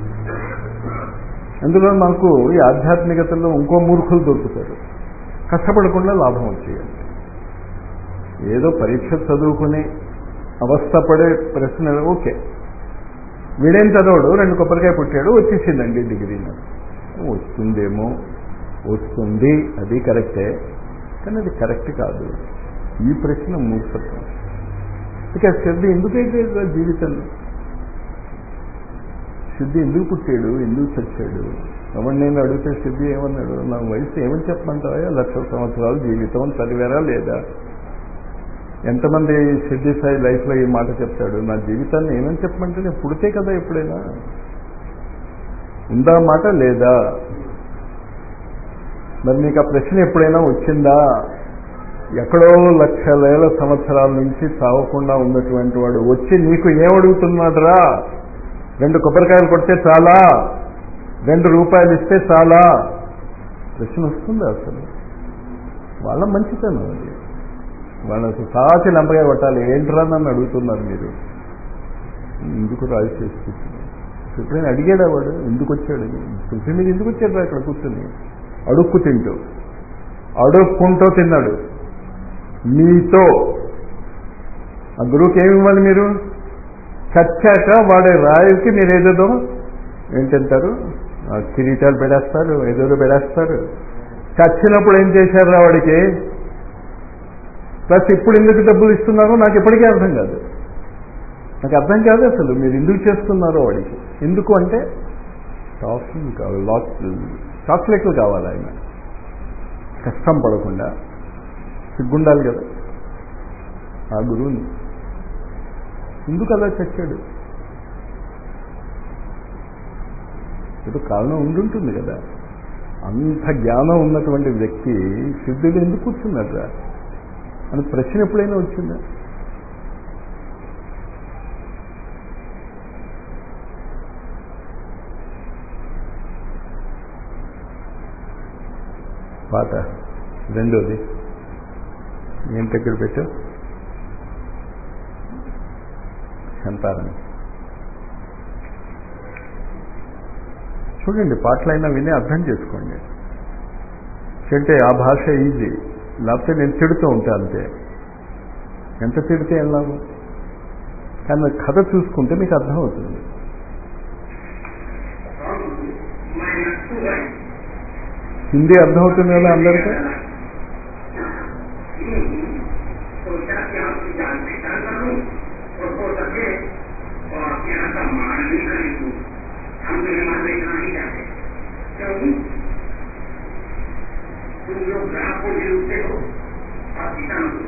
అందులో మాకు ఈ ఆధ్యాత్మికతలో ఇంకో మూర్ఖులు దొరుకుతారు కష్టపడకుండా లాభం వచ్చేయాలి ఏదో పరీక్ష చదువుకుని అవస్థపడే ప్రశ్నలు ఓకే వీడేం చదవడు రెండు కొబ్బరికాయ పుట్టాడు వచ్చేసిందండి డిగ్రీ నాకు వస్తుందేమో వస్తుంది అది కరెక్టే కానీ అది కరెక్ట్ కాదు ఈ ప్రశ్న మూర్ఖత్వం ఇక శ్రద్ధ ఎందుకైతే జీవితంలో సిద్ధి ఎందుకు పుట్టాడు ఎందుకు చచ్చాడు ఎవరు నేను అడిగితే సిద్ధి ఏమన్నాడు నా వయసు ఏమని చెప్పమంటావా లక్ష సంవత్సరాలు జీవితం చదివారా లేదా ఎంతమంది సిద్ధి సాయి లైఫ్లో ఈ మాట చెప్తాడు నా జీవితాన్ని ఏమని చెప్పమంటే నేను పుడితే కదా ఎప్పుడైనా ఉందా మాట లేదా మరి నీకు ఆ ప్రశ్న ఎప్పుడైనా వచ్చిందా ఎక్కడో లక్షలేల సంవత్సరాల నుంచి చావకుండా ఉన్నటువంటి వాడు వచ్చి నీకు ఏమడుగుతున్నాడురా రెండు కొబ్బరికాయలు కొడితే చాలా రెండు రూపాయలు ఇస్తే చాలా ప్రశ్న వస్తుంది అసలు వాళ్ళ మంచితనం అది వాళ్ళ సాచి లంపగా కొట్టాలి ఏంట్రా నన్ను అడుగుతున్నారు మీరు ఎందుకు రాజు చేసి కూర్చుని ఎప్పుడైనా అడిగాడా వాడు ఎందుకు వచ్చాడు పృథ్వీ మీద ఎందుకు వచ్చాడు అక్కడ కూర్చుని అడుక్కు తింటూ అడుక్కుంటూ తిన్నాడు మీతో ఆ గురువుకి ఏమి ఇవ్వాలి మీరు చచ్చాక వాడే రాయుకి మీరు ఏదేదో ఏంటంటారు ఆ కిరీటాలు పెడేస్తారు ఏదేదో పెడేస్తారు చచ్చినప్పుడు ఏం చేశారు రా వాడికి ప్లస్ ఇప్పుడు ఎందుకు డబ్బులు ఇస్తున్నారో నాకు ఎప్పటికీ అర్థం కాదు నాకు అర్థం కాదు అసలు మీరు ఎందుకు చేస్తున్నారో వాడికి ఎందుకు అంటే టాఫీ కావాలి లాక్ చాక్లెట్లు కావాలి ఆయన కష్టం పడకుండా సిగ్గుండాలి కదా ఆ గురువుని ఎందుకు అలా చచ్చాడు ఏదో కారణం ఉండుంటుంది కదా అంత జ్ఞానం ఉన్నటువంటి వ్యక్తి సిద్ధుడు ఎందుకు కూర్చున్నాడు అని ప్రశ్న ఎప్పుడైనా వచ్చిందా పాట రెండోది ఏం దగ్గర పెట్టు సంతానం చూడండి పాటలైనా విని అర్థం చేసుకోండి అంటే ఆ భాష ఈజీ లేకపోతే నేను తిడుతూ ఉంటా అంతే ఎంత తిడితే ఏం లాభం కానీ కథ చూసుకుంటే మీకు అర్థమవుతుంది హిందీ అర్థమవుతుంది కదా అందరికీ सोचा कि आपकी जान पहचान कर लूं और हो सके और आपके यहाँ का मान भी खरीदूं हम तो ये मान देखना नहीं चाहते क्यों तुम लोग ग्राहक को जीतते हो और किसान को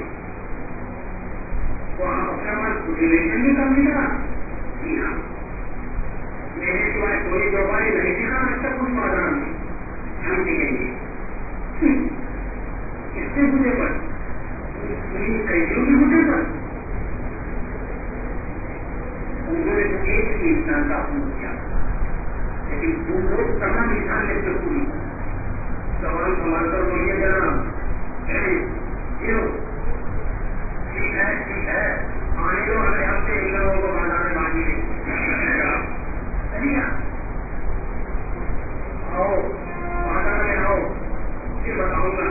तो आप अपना मान खुद ही बेचेंगे कंपनी का जी हाँ मेरे सिवाय कोई व्यापारी नहीं दिखा आज तक कुछ बाजार में हम दिखेंगे इससे मुझे पर कैदियों के मुद्दे पर उन्होंने तो एक ही इंसान का अपना किया लेकिन तुम लोग तमाम इंसान लेते हो पूरी सवाल संभाल कर बोलिए जरा क्यों ठीक है ठीक है आने दो अगले हफ्ते इन लोगों को बाजार में बांधिए चलिए आओ बाजार में आओ फिर बताऊंगा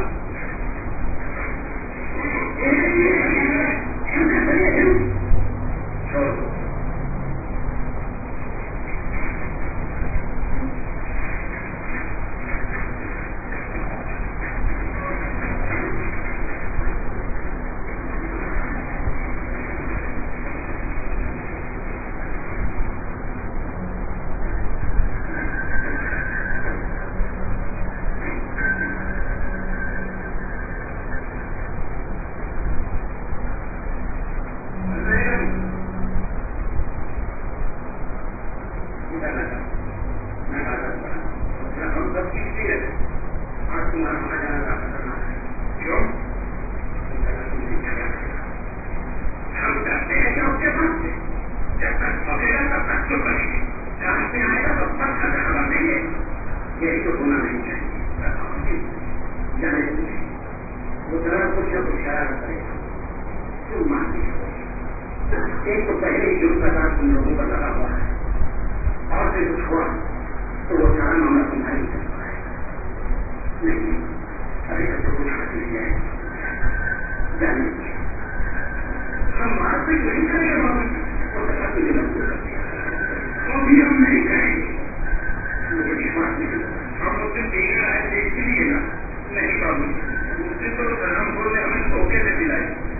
यही तो होना नहीं चाहिए जाने दीजिए वो जरा कुछ न कुछ शरारत करेगा क्यों मानते हो एक तो पहले ही युद्ध का राज तुम लोगों का लगा हुआ है और फिर कुछ हुआ तो वो सारा मामला तुम्हारी तरफ आएगा नहीं अभी तक तो कुछ हासिल नहीं है जाने दीजिए हम मारपीट नहीं करेंगे बाबू वो सजा तुझे मजबूर कर दिया तो भी हम नहीं करेंगे मुझे विश्वास नहीं हम उससे देख रहा है देख के लिए ना नहीं बाबू उससे तो धर्म बोल ने हमें धोखे से दिलाई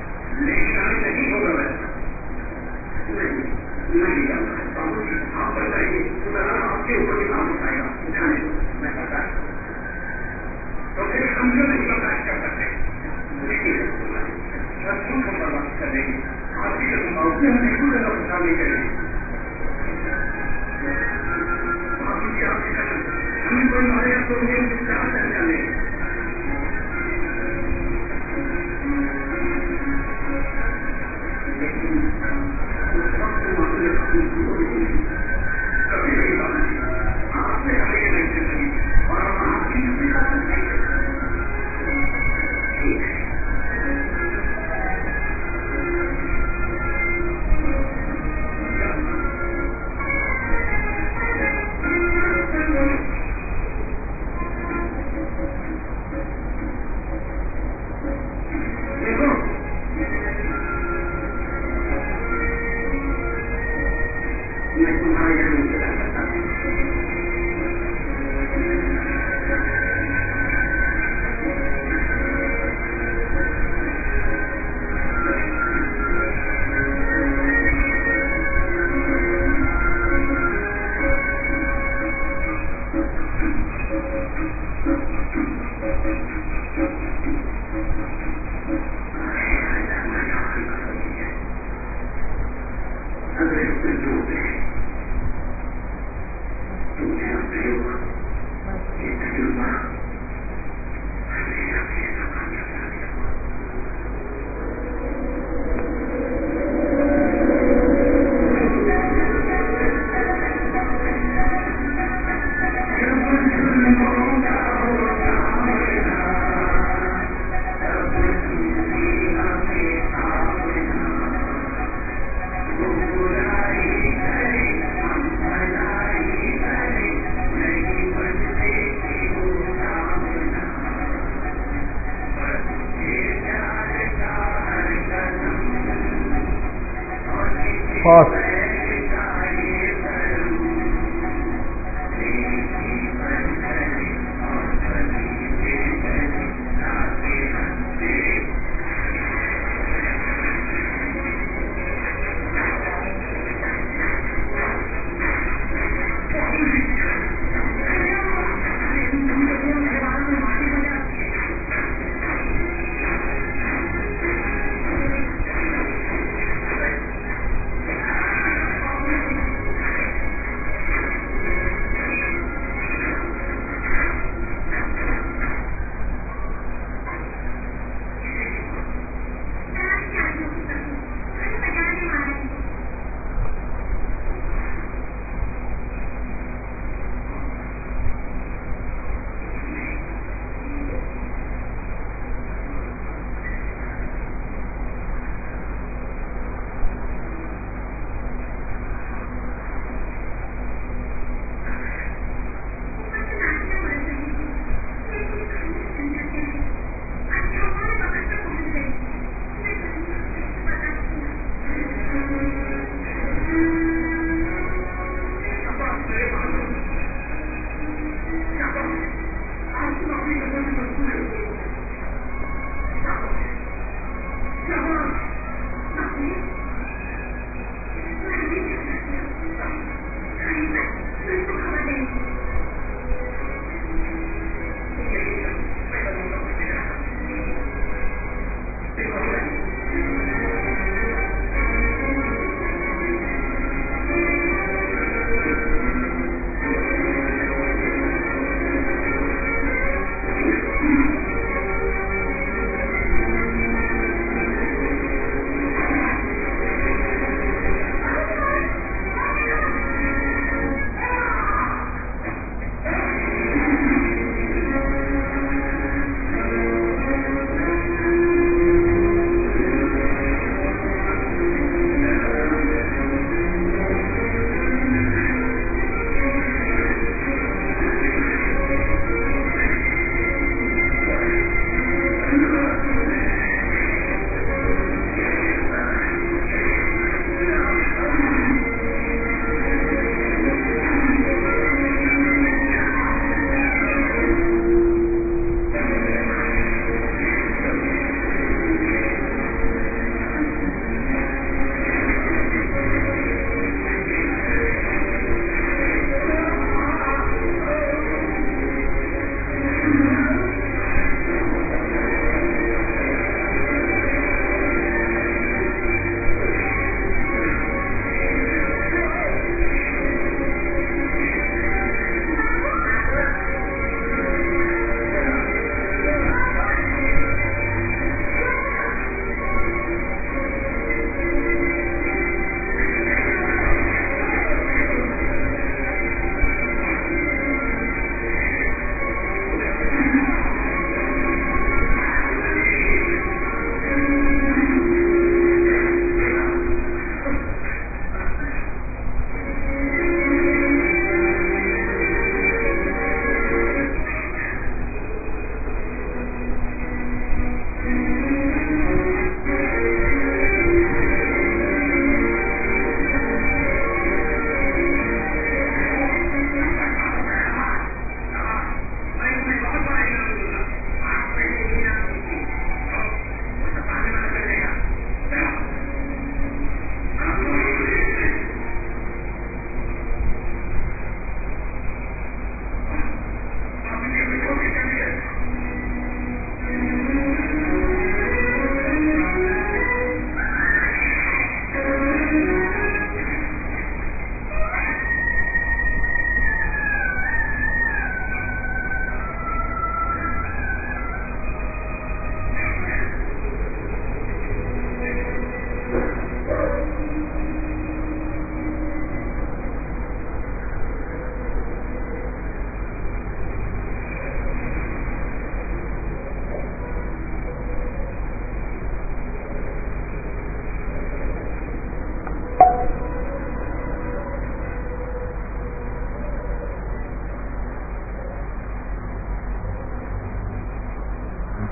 अंदर नहीं बर्दाश्त कर सकते उसकी रसूल को बर्दाश्त करेंगे आपकी जो मौके हैं बिल्कुल गलत उठा नहीं करेंगे आप उनकी आपकी कदम हमें कोई मारेगा तो उन्हें कहाँ चल जाने लेकिन उस वक्त मामले कभी नहीं बात आपने हमें नहीं चली और आपकी किसी का नहीं ठीक है देखो मैं तुम्हारे यहाँ इंतजार करता हूँ अगर इस संयोग में तुमने अपने ये तजुर्बा हमें अपने जबान बता दिया ఫాస్ట్ Thank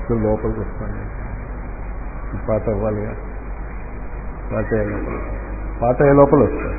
ఇక్కడ లోపలికి వస్తాను ఈ పాట అవ్వాలిగా పాట అయ్యే లోపల పాట అయ్యే లోపల వస్తాయి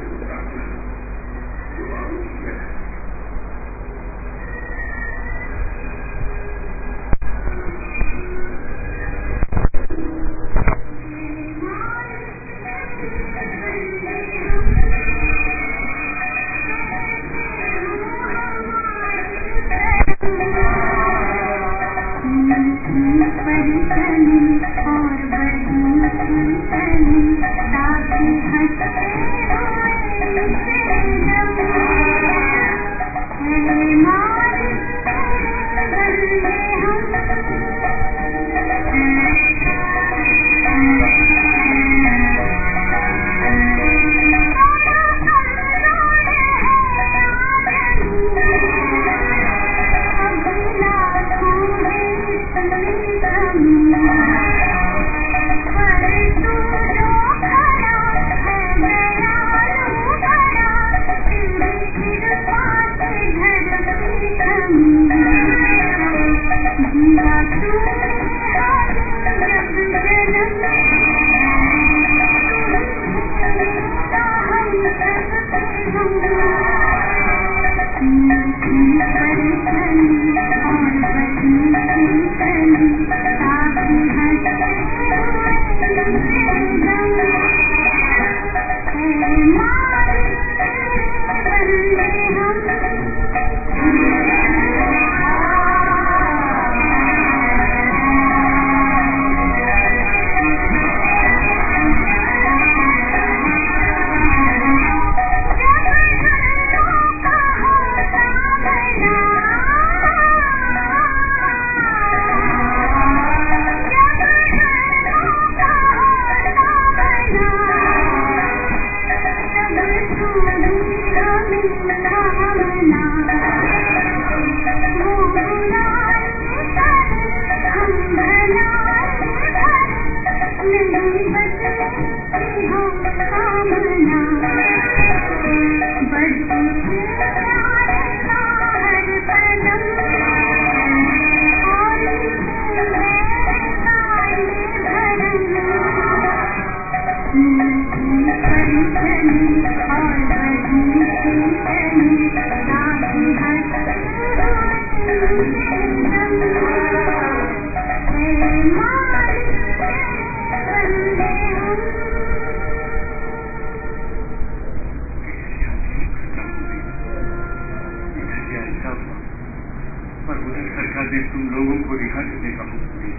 पर उधर सरकार ने तुम लोगों को रिहा करने का हुक्म दे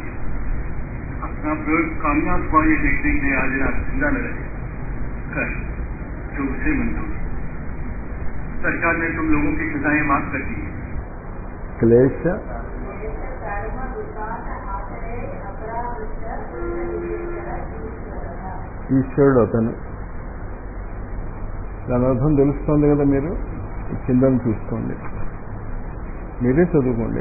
दिया अपना प्रयोग कामयाब हुआ ये देखने के लिए आज रात जिंदा न रहे कर जो उसे मंजूर सरकार ने तुम लोगों की सजाएं माफ कर दी క్లేశ ఈశ్వరుడు అతను దాని అర్థం తెలుస్తుంది కదా మీరు కిందని చూసుకోండి మీరే చదువుకోండి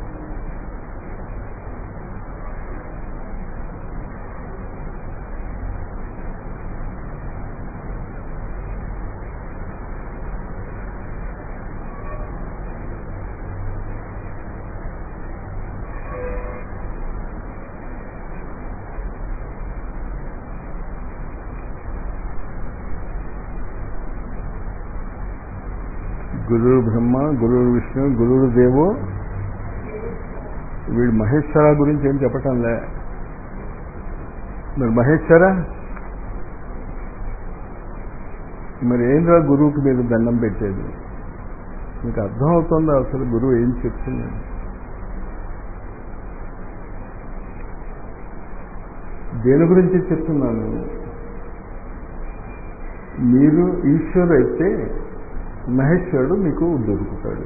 గురువు బ్రహ్మ గురువు విష్ణు గురువు దేవో వీడు మహేశ్వర గురించి ఏం చెప్పటంలే మరి మహేశ్వర మరి ఏంద్రా గురువుకి మీరు దండం పెట్టేది మీకు అర్థం అవుతుందా అసలు గురువు ఏం చెప్తున్నాడు దేని గురించి చెప్తున్నాను మీరు ఈశ్వరు అయితే మహేశ్వరుడు మీకు దొరుకుతాడు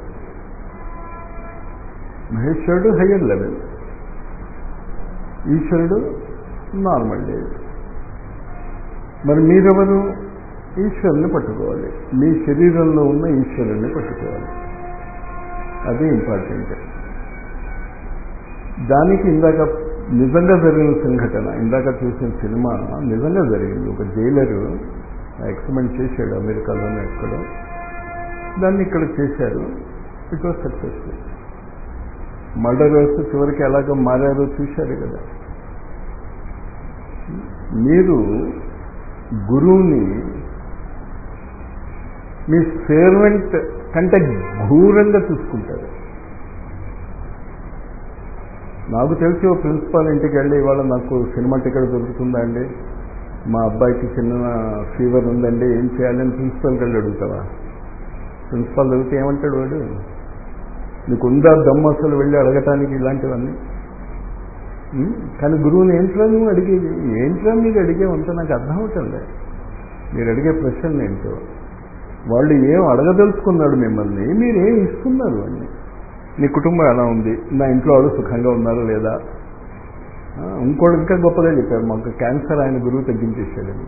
మహేశ్వరుడు హయ్యర్ లెవెల్ ఈశ్వరుడు నార్మల్ డే మరి మీరెవరు ఈశ్వరుని పట్టుకోవాలి మీ శరీరంలో ఉన్న ఈశ్వరుని పట్టుకోవాలి అది ఇంపార్టెంట్ దానికి ఇందాక నిజంగా జరిగిన సంఘటన ఇందాక చూసిన సినిమా నిజంగా జరిగింది ఒక జైలరు ఎక్స్పెరిమెంట్ చేశాడు అమెరికాలోనే ఎక్కడో దాన్ని ఇక్కడ చేశారు ఇట్ వాజ్ సక్సెస్ఫుల్ మర్డరర్స్ చివరికి ఎలాగో మారారో చూశారు కదా మీరు గురువుని మీ సేర్వెంట్ కంటే ఘోరంగా చూసుకుంటారు నాకు తెలిసి ఓ ప్రిన్సిపాల్ ఇంటికి వెళ్ళి ఇవాళ నాకు సినిమా టికెట్ దొరుకుతుందా అండి మా అబ్బాయికి చిన్న ఫీవర్ ఉందండి ఏం చేయాలని ప్రిన్సిపాల్కి వెళ్ళి అడుగుతావా ప్రిన్సిపాల్ అడిగితే ఏమంటాడు వాడు నీకు ఉందా దమ్ము అసలు వెళ్ళి అడగటానికి ఇలాంటివన్నీ ఉం? కానీ గురువుని ఏంట్రా నువ్వు అడిగేది ఏంట్రా మీరు అడిగేవంతా నాకు అర్థం అవుతుంది మీరు అడిగే ప్రశ్నలు ఏంటో వాళ్ళు ఏం అడగదలుచుకున్నాడు మిమ్మల్ని మీరు ఏం ఇస్తున్నారు అని నీ కుటుంబం ఎలా ఉంది నా ఇంట్లో వాళ్ళు సుఖంగా ఉన్నారా లేదా ఆ, ఇంకోటి ఇంకా గొప్పగా చెప్పారు మాకు క్యాన్సర్ ఆయన గురువు తగ్గించేసాడని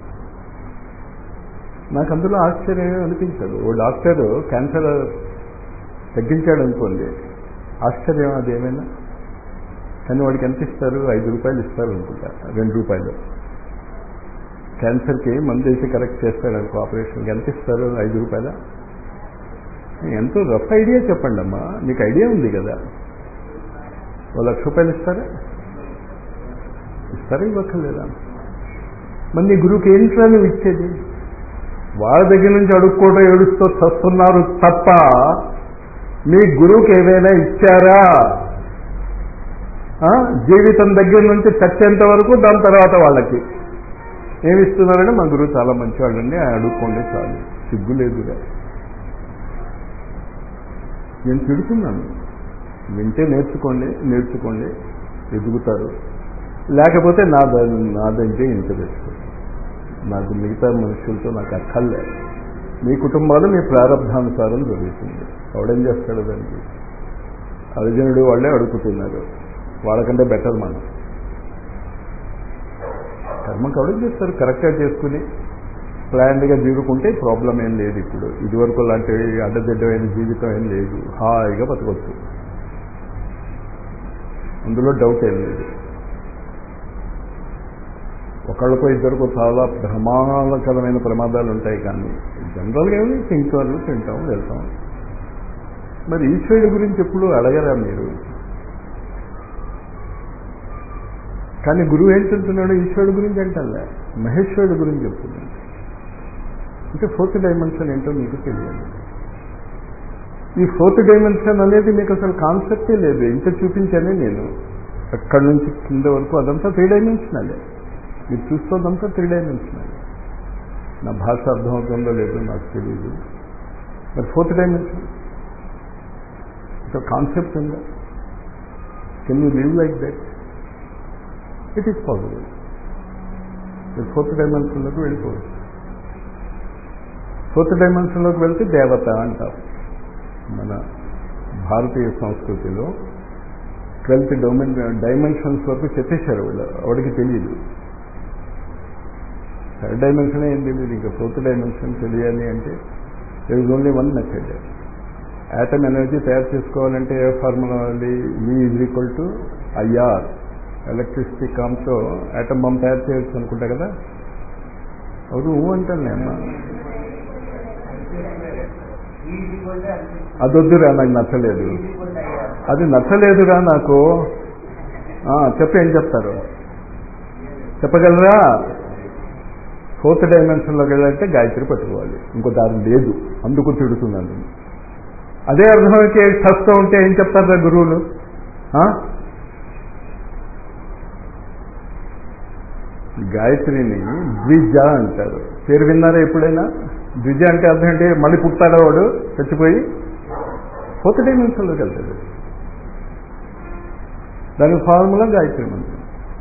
నాకు అందులో ఆశ్చర్యం అనిపించదు ఓ డాక్టర్ క్యాన్సర్ తగ్గించాడు అనుకోండి ఆశ్చర్యం అదేమైనా కానీ వాడికి ఎంత ఇస్తారు ఐదు రూపాయలు ఇస్తారు అనుకుంటా రెండు రూపాయలు క్యాన్సర్కి మందు వేసి కరెక్ట్ చేస్తాడు అనుకో ఆపరేషన్కి ఎంత ఇస్తారు ఐదు రూపాయల ఎంతో రఫ్ ఐడియా చెప్పండి అమ్మా మీకు ఐడియా ఉంది కదా ఓ లక్ష రూపాయలు ఇస్తారా ఇస్తారా ఇవ్వక్కర్లేదా మరి నీ గురువుకి ఏంట్రా నువ్వు ఇచ్చేది వాళ్ళ దగ్గర నుంచి అడుక్కోవడం ఏడుస్తూ చస్తున్నారు తప్ప మీ గురువుకి ఏదైనా ఇచ్చారా ఆ? జీవితం దగ్గర నుంచి చచ్చేంత వరకు దాని తర్వాత వాళ్ళకి ఏమి ఇస్తున్నారంటే మా గురువు చాలా మంచివాళ్ళండి ఆయన అడుక్కోండి చాలు సిగ్గు లేదుగా నేను తిడుతున్నాను వింటే నేర్చుకోండి నేర్చుకోండి ఎదుగుతారు లేకపోతే నా నాదంటే ఇంట్రెస్ట్ నాకు మిగతా మనుషులతో నాకు అక్కర్లే మీ కుటుంబాలు మీ ప్రారంభానుసారం జరుగుతుంది ఎవడేం చేస్తాడు దానికి అర్జునుడు వాళ్ళే అడుగుతున్నారు వాళ్ళకంటే బెటర్ మనం కర్మ కవడం చేస్తారు కరెక్ట్గా చేసుకుని ప్లాన్డ్గా జీవుకుంటే ప్రాబ్లం ఏం లేదు ఇప్పుడు ఇదివరకు లాంటి అడ్డదిడ్డమైన జీవితం ఏం లేదు హాయిగా బతకొచ్చు అందులో డౌట్ ఏం లేదు ఒకళ్ళకో ఇద్దరికో చాలా ప్రమాదకరమైన ప్రమాదాలు ఉంటాయి కానీ జనరల్గా ఏమి తింటారు తింటాం వెళ్తాం మరి ఈశ్వరుడి గురించి ఎప్పుడు అడగరా మీరు కానీ గురువు ఏం చెప్తున్నాడు ఈశ్వరుడు గురించి అంటలే మహేశ్వరుడు గురించి చెప్తున్నాడు అంటే ఫోర్త్ డైమెన్షన్ ఏంటో మీకు తెలియాలి ఈ ఫోర్త్ డైమెన్షన్ అనేది మీకు అసలు కాన్సెప్టే లేదు ఇంత చూపించానే నేను అక్కడి నుంచి కింద వరకు అదంతా త్రీ డైమెన్షనలే మీరు చూస్తోందంతా త్రీ డైమెన్షనల్ నా భాష అర్థమవుతుందో లేదో నాకు తెలియదు మరి ఫోర్త్ డైమెన్షన్ ఒక కాన్సెప్ట్ ఉందా can you live like that it is possible మీరు ఫోర్త్ డైమెన్షన్లోకి వెళ్ళిపోవచ్చు ఫోర్త్ డైమెన్షన్లోకి వెళ్తే దేవత అంటారు మన భారతీయ సంస్కృతిలో ట్వెల్త్ డొమైన్ డైమెన్షన్స్ వరకు చెప్పేశారు వీళ్ళు వాడికి తెలియదు థర్డ్ డైమెన్షన్ ఏం తెలియదు ఇంకా ఫోర్త్ డైమెన్షన్ తెలియాలి అంటే there is only one method atom energy తయారు చేసుకోవాలంటే ఏ ఫార్ములా ఉంది E is equal to I R electricity కామ్తో యాటమ్ బాంబ్ తయారు చేయొచ్చు అనుకుంటా కదా అవును అంటాను అమ్మా అదొద్దురా నాకు నచ్చలేదు అది నచ్చలేదురా నాకు ఆ, చెప్పు ఏం చెప్తారు చెప్పగలరా ఫోర్త్ డైమెన్షన్లోకి వెళ్ళాలంటే గాయత్రి పట్టుకోవాలి ఇంకో దారి లేదు అందుకు తిడుతున్నాను అదే అర్థమైతే చస్తూ ఉంటే ఏం చెప్తారా గురువులు ఆ? గాయత్రిని ద్విజ అంటారు పేరు విన్నారా ఎప్పుడైనా ద్విజ అంటే అర్థం ఏంటి మళ్ళీ పుట్టాడా వాడు చచ్చిపోయి ఫోర్త్ డైమెన్షన్లోకి వెళ్తాడు దాని ఫార్ములా గాయత్రి మంత్రం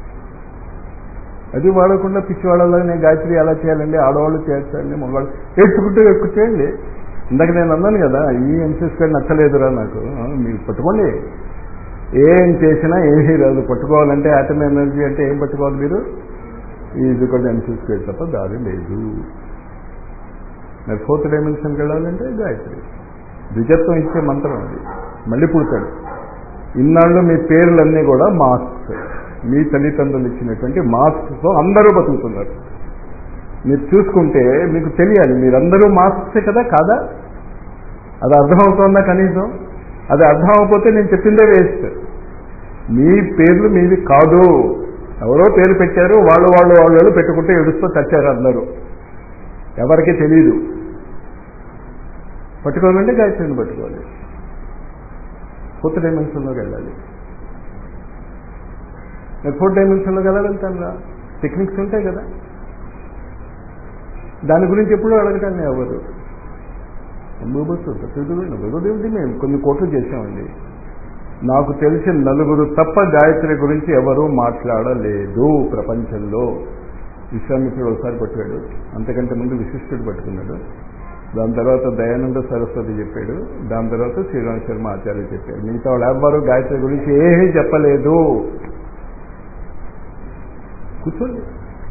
అది వాడకుండా పిచ్చివాళ్ళలాగా నేను గాయత్రి ఎలా చేయాలండి ఆడవాళ్ళు చేయాలండి మగవాళ్ళు ఏడ్చుకుంటూ ఎక్కువ చేయండి ఇందాక నేను అన్నాను కదా ఈ ఎంసీస్కి నచ్చలేదురా నాకు ఆ, మీరు పట్టుకోండి ఏం చేసినా ఏమీ రాదు పట్టుకోవాలంటే ఆటమ్ ఎనర్జీ అంటే ఏం పట్టుకోవాలి మీరు ఈజీ కూడా ఎంసీస్కి తప్ప దారి లేదు మరి ఫోర్త్ డైమెన్షన్కి వెళ్ళాలంటే గాయత్రి ద్విజత్వం ఇచ్చే మంత్రం అది మళ్ళీ పుడతాడు ఇన్నాళ్ళు మీ పేర్లన్నీ కూడా మాస్క్ మీ తల్లిదండ్రులు ఇచ్చినటువంటి మాస్క్తో అందరూ బతుకుతున్నారు మీరు చూసుకుంటే మీకు తెలియాలి మీరందరూ మాస్క్సే కదా కాదా అది అర్థమవుతోందా కనీసం అది అర్థం అవ్వకపోతే నేను చెప్పిందే వేస్ట్ మీ పేర్లు మీది కాదు ఎవరో పేరు పెట్టారు వాళ్ళు వాళ్ళు వాళ్ళు పెట్టుకుంటే ఏడుస్తూ చచ్చారు అందరూ ఎవరికి తెలియదు పట్టుకోవాలంటే గాయత్రిని పట్టుకోవాలి ఫోర్త్ డైమెన్షన్లోకి వెళ్ళాలి నేను ఫోర్త్ డైమెన్షన్లోకి వెళ్ళాలంటాను టెక్నిక్స్ ఉంటాయి కదా దాని గురించి ఎప్పుడూ అడగటాన్ని ఎవరు భగవద్గీత మేము కొన్ని కోట్లు చేసామండి నాకు తెలిసిన నలుగురు తప్ప గాయత్రి గురించి ఎవరూ మాట్లాడలేదు ప్రపంచంలో విశ్వామిత్రుడు ఒకసారి పట్టాడు అంతకంటే ముందు విశిష్టుడు పట్టుకున్నాడు దాని తర్వాత దయానంద సరస్వతి చెప్పాడు దాని తర్వాత శ్రీరామ్ శర్మ ఆచార్య చెప్పాడు మిగతా వాళ్ళు ఎవ్వరూ గాయత్రి గురించి ఏమీ చెప్పలేదు కూర్చోండి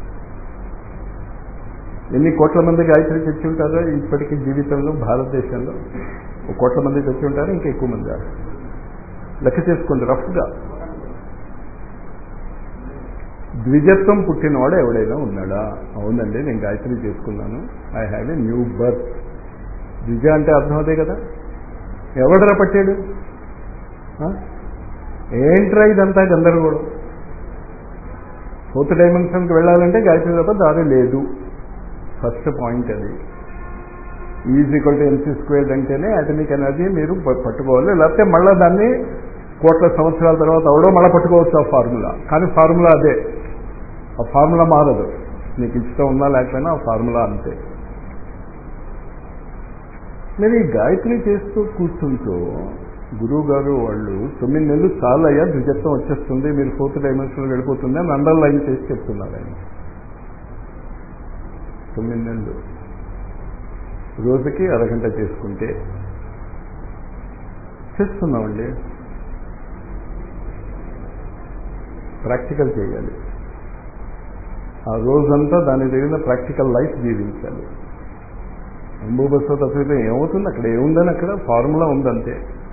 ఎన్ని కోట్ల మంది గాయత్రి తెచ్చి ఉంటారో ఇప్పటికీ జీవితంలో భారతదేశంలో ఒక కోట్ల మంది తెచ్చి ఉంటారో ఇంకా ఎక్కువ మంది లెక్క చేసుకోండి రఫ్గా ద్విజత్వం పుట్టినవాడు ఎవడైనా ఉన్నాడా అవునండి నేను గాయత్రి చేసుకున్నాను I have a new birth ద్విజ అంటే అర్థమవుతాయి కదా ఎవడరా పట్టాడు ఏంట్రా ఇదంతా గందరగోళం ఫోర్త్ డైమెన్షన్కి వెళ్ళాలంటే గాయత్రి తప్ప దారి లేదు ఫస్ట్ పాయింట్ అది is equal to M C squared అంటేనే అటమిక్ ఎనర్జీ మీరు పట్టుకోవాలి లేకపోతే మళ్ళీ దాన్ని కోట్ల సంవత్సరాల తర్వాత అవడో మళ్ళీ పట్టుకోవచ్చు ఆ ఫార్ములా కానీ ఫార్ములా అదే ఆ ఫార్ములా మారదు నీకు ఇష్టం ఉన్నా లేకపోయినా ఆ ఫార్ములా అంతే మీరు ఈ గాయత్రి చేస్తూ కూర్చుంటూ గురువు గారు వాళ్ళు తొమ్మిది నెలలు చాలయ్యా ద్విజత్వం వచ్చేస్తుంది మీరు ఫోర్త్ డైమెన్షన్లో వెళ్ళిపోతుంది అని అండర్లైన్ చేసి చెప్తున్నారు ఆయన తొమ్మిది నెలలు రోజుకి అరగంట చేసుకుంటే చేస్తున్నామండి ప్రాక్టికల్ చేయాలి ఆ రోజంతా దాని తగిన ప్రాక్టికల్ లైఫ్ జీవించాలి అంబూబస్తో తప్పితే ఏమవుతుంది అక్కడ ఏముందని అక్కడ ఫార్ములా ఉందంతే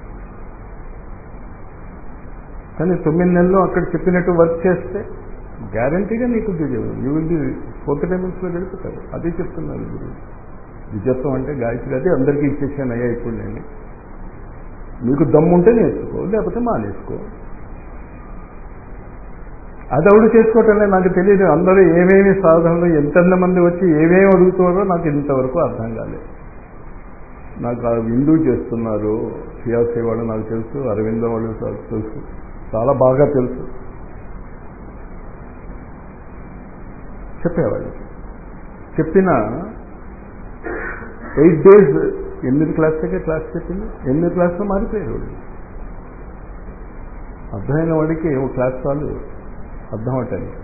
కానీ తొమ్మిది నెలలు అక్కడ చెప్పినట్టు వర్క్ చేస్తే గ్యారంటీగా నీకు యూ విల్ బి ఫోర్త్ డైమెన్స్లో గడుపుతారు అదే చెప్తున్నారు గురు విజత్వం అంటే గాయత్రి అది అందరికీ ఇచ్చేసాను అయ్యా ఇప్పుడు నేను మీకు దమ్ముంటే నేర్చుకో లేకపోతే మానేసుకో అది ఎవడు చేసుకోవటంలే నాకు తెలియదు అందరూ ఏమేమి సాధనలు ఎంతెంత మంది వచ్చి ఏమేమి అడుగుతున్నారో నాకు ఇంతవరకు అర్థం కాలేదు నాకు ఆ విందు చేస్తున్నారు సియాసీ వాళ్ళు నాకు తెలుసు అరవిందో వాళ్ళు తెలుసు చాలా బాగా తెలుసు చెప్పేవాళ్ళు చెప్పిన ఎయిట్ డేస్ ఎనిమిది క్లాస్కే క్లాస్ చెప్పింది ఎనిమిది క్లాస్లో మారిపోయారు వాళ్ళు అర్థమైన వాడికి ఒక క్లాస్ చాలు అర్థం అవటానికి